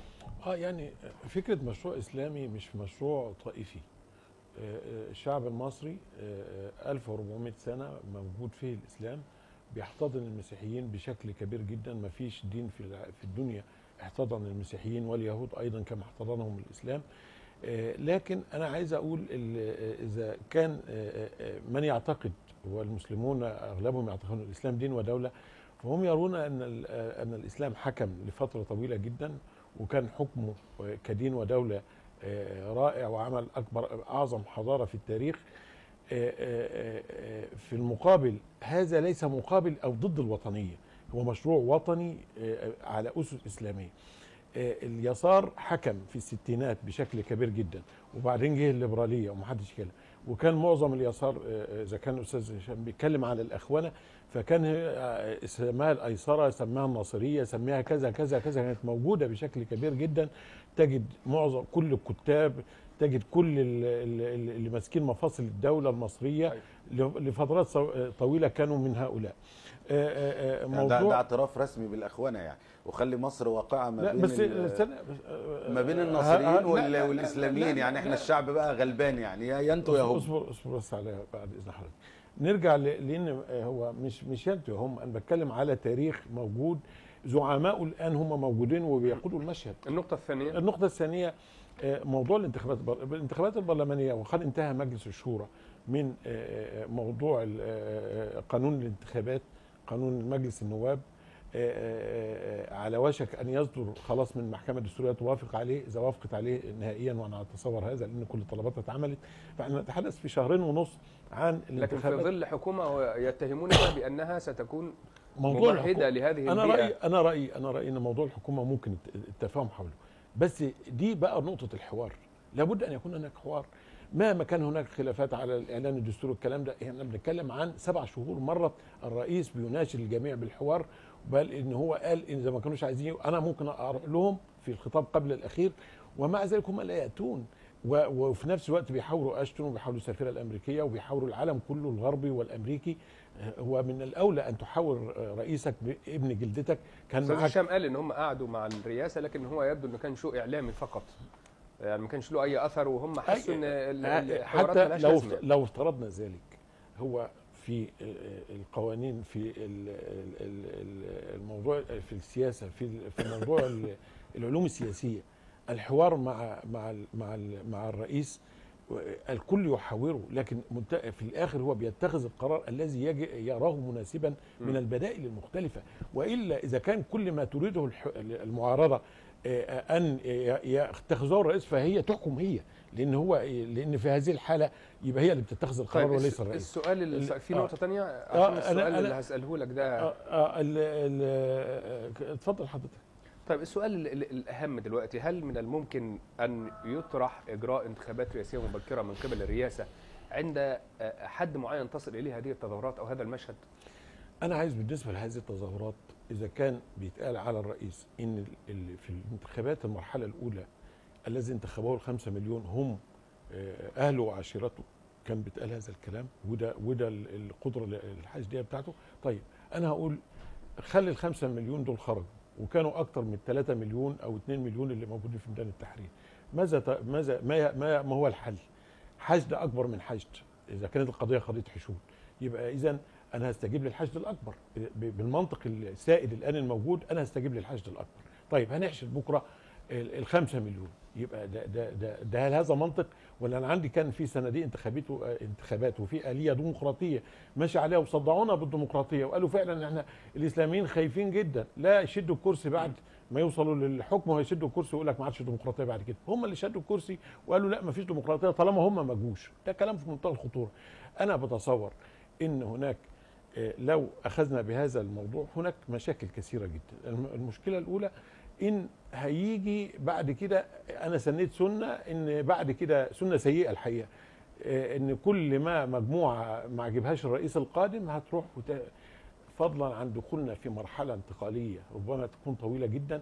[SPEAKER 3] اه يعني فكره مشروع اسلامي مش مشروع طائفي آه، آه، الشعب المصري آه، آه، 1400 سنه موجود فيه الاسلام بيحتضن المسيحيين بشكل كبير جدا ما فيش دين في الع- في الدنيا احتضن المسيحيين واليهود ايضا كما احتضنهم الاسلام آه، لكن انا عايز اقول ال- آه، اذا كان آه، آه، من يعتقد والمسلمون اغلبهم يعتقدون الاسلام دين ودوله فهم يرون ان ال- آه، ان الاسلام حكم لفتره طويله جدا وكان حكمه آه، كدين ودوله آه، رائع وعمل اكبر اعظم حضاره في التاريخ آه، آه، آه، في المقابل هذا ليس مقابل او ضد الوطنيه هو مشروع وطني آه، على اسس اسلاميه آه، اليسار حكم في الستينات بشكل كبير جدا وبعدين جه الليبراليه ومحدش كلم وكان معظم اليسار آه، اذا كان الاستاذ هشام بيتكلم على الاخوانه فكان آه، سماها الايسره سماها الناصريه سماها كذا كذا كذا كانت موجوده بشكل كبير جدا تجد معظم كل الكتاب تجد كل ال- ال- اللي ماسكين مفاصل الدوله المصريه لفترات صو- طويله كانوا من هؤلاء آه، آه، آه،
[SPEAKER 2] يعني ده, ده
[SPEAKER 3] موضوع
[SPEAKER 2] اعتراف رسمي بالاخوانه يعني وخلي مصر واقعه ما
[SPEAKER 3] لا
[SPEAKER 2] بين
[SPEAKER 3] بس
[SPEAKER 2] ال-
[SPEAKER 3] استنى بس آه،
[SPEAKER 2] ما بين
[SPEAKER 3] آه،
[SPEAKER 2] الناصريين
[SPEAKER 3] آه، لا،
[SPEAKER 2] وال-
[SPEAKER 3] لا، لا،
[SPEAKER 2] والاسلاميين
[SPEAKER 3] لا،
[SPEAKER 2] يعني احنا
[SPEAKER 3] لا.
[SPEAKER 2] الشعب بقى غلبان يعني يا يا انتوا يا هم
[SPEAKER 3] اصبر اصبر بس عليها بعد اذن حضرتك نرجع ل- لان هو مش مش انتوا هم انا بتكلم على تاريخ موجود زعماء الان هم موجودين وبيقودوا المشهد
[SPEAKER 1] النقطة الثانية
[SPEAKER 3] النقطة الثانية آه، موضوع الانتخابات البر- الانتخابات البرلمانية وقد انتهى مجلس الشورى من آه، آه، موضوع ال- آه، آه، قانون الانتخابات قانون مجلس النواب آه، آه، آه، على وشك ان يصدر خلاص من المحكمه الدستوريه توافق عليه اذا وافقت عليه نهائيا وانا اتصور هذا لان كل الطلبات اتعملت فاحنا نتحدث في شهرين ونص عن
[SPEAKER 1] لكن في
[SPEAKER 3] الانتخابات
[SPEAKER 1] ظل حكومة يتهمونها بأنها ستكون
[SPEAKER 3] موضوع
[SPEAKER 1] ممهدة
[SPEAKER 3] الحكومة
[SPEAKER 1] لهذه
[SPEAKER 3] انا
[SPEAKER 1] البيئة
[SPEAKER 3] رايي انا رايي انا رايي ان موضوع الحكومه ممكن الت- التفاهم حوله بس دي بقى نقطه الحوار لابد ان يكون هناك حوار مهما كان هناك خلافات على الاعلان الدستوري والكلام ده احنا بنتكلم عن سبع شهور مرت الرئيس بيناشد الجميع بالحوار بل ان هو قال ان اذا ما كانوش عايزين انا ممكن اروح لهم في الخطاب قبل الاخير ومع ذلك هم لا ياتون و- وفي نفس الوقت بيحاوروا اشتون وبيحاوروا السفيره الامريكيه وبيحاوروا العالم كله الغربي والامريكي هو من الاولى ان تحاور رئيسك بابن جلدتك كان
[SPEAKER 1] أستاذ
[SPEAKER 3] معاك
[SPEAKER 1] هشام قال إن هم قعدوا مع الرئاسة لكن هو يبدو إنه كان شو إعلامي فقط يعني ما كانش له أي أثر وهم حسوا إن ال- الحوارات
[SPEAKER 3] حتى
[SPEAKER 1] ملهاش
[SPEAKER 3] لو
[SPEAKER 1] لازمة
[SPEAKER 3] لو افترضنا ذلك هو في القوانين في ال- ال- ال- الموضوع في السياسه في في موضوع ال- العلوم السياسيه الحوار مع مع ال- مع ال- مع الرئيس الكل يحاوره لكن منت- في الاخر هو بيتخذ القرار الذي يجي يراه مناسبا من
[SPEAKER 1] م.
[SPEAKER 3] البدائل المختلفه والا اذا كان كل ما تريده الح- المعارضه آه، ان ي- يتخذه الرئيس فهي تحكم هي لان هو لان في هذه الحاله يبقى هي اللي بتتخذ القرار
[SPEAKER 1] طيب
[SPEAKER 3] وليس
[SPEAKER 1] الس-
[SPEAKER 3] الرئيس
[SPEAKER 1] السؤال اللي
[SPEAKER 3] ال-
[SPEAKER 1] في
[SPEAKER 3] آه.
[SPEAKER 1] نقطة تانية
[SPEAKER 3] آه،
[SPEAKER 1] عشان
[SPEAKER 3] أنا-
[SPEAKER 1] السؤال اللي
[SPEAKER 3] أنا-
[SPEAKER 1] هسأله لك ده
[SPEAKER 3] آه، آه، ال- ال- آه، اتفضل حضرتك
[SPEAKER 1] طيب السؤال ال- ال- الأهم دلوقتي هل من الممكن أن يطرح إجراء انتخابات رئاسية مبكرة من قبل الرئاسة عند آه، حد معين تصل إليه هذه التظاهرات أو هذا المشهد؟
[SPEAKER 3] انا عايز بالنسبه لهذه التظاهرات اذا كان بيتقال على الرئيس ان ال- ال- في الانتخابات المرحله الاولى الذي انتخبوه الخمسة مليون هم آه، اهله وعشيرته كان بيتقال هذا الكلام وده وده ال- القدره ال- الحشديه بتاعته طيب انا هقول خلي الخمسة مليون دول خرجوا وكانوا اكتر من 3 مليون او 2 مليون اللي موجودين في ميدان التحرير ماذا ت- ماذا ما ما ما هو الحل حشد اكبر من حشد اذا كانت القضيه قضيه حشود يبقى اذا انا هستجيب للحشد الاكبر ب- بالمنطق السائد الان الموجود انا هستجيب للحشد الاكبر طيب هنحشد بكره ال- الخمسة مليون يبقى ده ده ده, ده هل هذا منطق ولا انا عندي كان في صناديق انتخابات و- انتخابات وفي اليه ديمقراطيه ماشي عليها وصدعونا بالديمقراطيه وقالوا فعلا احنا الاسلاميين خايفين جدا لا يشدوا الكرسي بعد ما يوصلوا للحكم ويشدوا الكرسي ويقول لك ما عادش ديمقراطيه بعد كده هم اللي شدوا الكرسي وقالوا لا ما فيش ديمقراطيه طالما هم ما جوش ده كلام في منتهى الخطوره انا بتصور ان هناك آه، لو اخذنا بهذا الموضوع هناك مشاكل كثيره جدا الم- المشكله الاولى ان هيجي بعد كده انا سنيت سنه ان بعد كده سنه سيئه الحقيقه آه، ان كل ما مجموعه ما عجبهاش الرئيس القادم هتروح وت... فضلا عن دخولنا في مرحله انتقاليه ربما تكون طويله جدا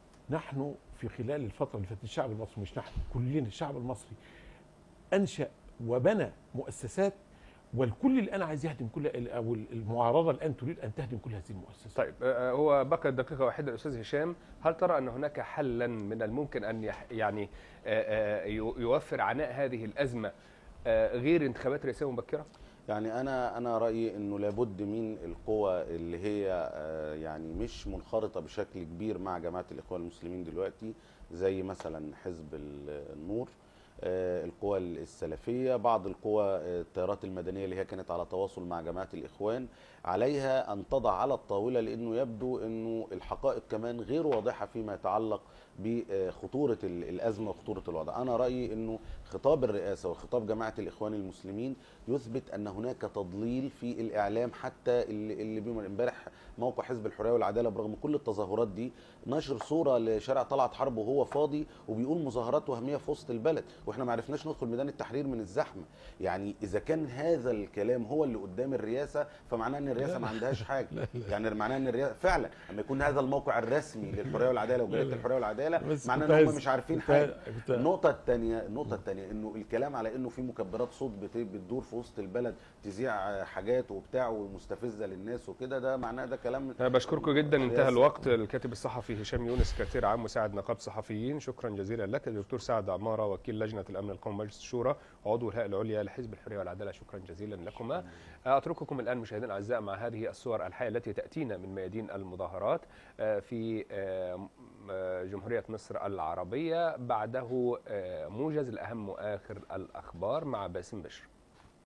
[SPEAKER 3] نحن في خلال الفتره اللي فاتت الشعب المصري مش نحن كلنا الشعب المصري انشا وبنى مؤسسات والكل الان عايز يهدم كل او المعارضه الان تريد ان تهدم كل هذه المؤسسات
[SPEAKER 1] طيب آه، هو بقى دقيقة واحدة الأستاذ هشام هل ترى أن هناك حلا من الممكن أن يح يعني آه، آه، يو- يوفر عناء هذه الأزمة آه، غير انتخابات رئاسية مبكرة؟
[SPEAKER 2] يعني انا انا رايي انه لابد من القوى اللي هي آه، يعني مش منخرطه بشكل كبير مع جماعه الاخوان المسلمين دلوقتي زي مثلا حزب ال- النور آه، القوى السلفيه بعض القوى آه، التيارات المدنيه اللي هي كانت على تواصل مع جماعه الاخوان عليها ان تضع على الطاوله لانه يبدو انه الحقائق كمان غير واضحه فيما يتعلق بخطوره ال- الازمه وخطوره الوضع انا رايي انه خطاب الرئاسه وخطاب جماعه الاخوان المسلمين يثبت ان هناك تضليل في الاعلام حتى اللي, اللي بيهم امبارح موقع حزب الحريه والعداله برغم كل التظاهرات دي نشر صوره لشارع طلعت حرب وهو فاضي وبيقول مظاهرات وهميه في وسط البلد واحنا ما عرفناش ندخل ميدان التحرير من الزحمه يعني اذا كان هذا الكلام هو اللي قدام الرئاسه فمعناه ان الرئاسه ما عندهاش حاجه يعني معناه ان الرئاسه فعلا لما يكون هذا الموقع الرسمي للحريه والعداله وجريده
[SPEAKER 3] لا.
[SPEAKER 2] الحريه والعداله
[SPEAKER 3] بس
[SPEAKER 2] معناه
[SPEAKER 3] كنت
[SPEAKER 2] ان هم
[SPEAKER 3] عايز-
[SPEAKER 2] مش عارفين
[SPEAKER 3] كنت
[SPEAKER 2] حاجه
[SPEAKER 3] كنت-
[SPEAKER 2] النقطة الثانية النقطة الثانية انه الكلام على انه في مكبرات صوت بت- بتدور في وسط البلد تذيع حاجات وبتاع ومستفزة للناس وكده ده معناه ده كلام
[SPEAKER 1] أنا بشكركم جدا انتهى
[SPEAKER 2] رئاسة.
[SPEAKER 1] الوقت الكاتب الصحفي هشام يونس كثير عام مساعد نقابة الصحفيين شكرا جزيلا لك الدكتور سعد عمارة وكيل لجنة الأمن القومي مجلس الشورى وعضو الهيئة العليا لحزب الحرية والعدالة شكرا جزيلا لكما أترككم الآن مشاهدينا الأعزاء مع هذه الصور الحية التي تأتينا من ميادين المظاهرات آه، في آه، آه، جمهورية مصر العربية بعده آه، موجز الأهم وآخر الأخبار مع باسم بشر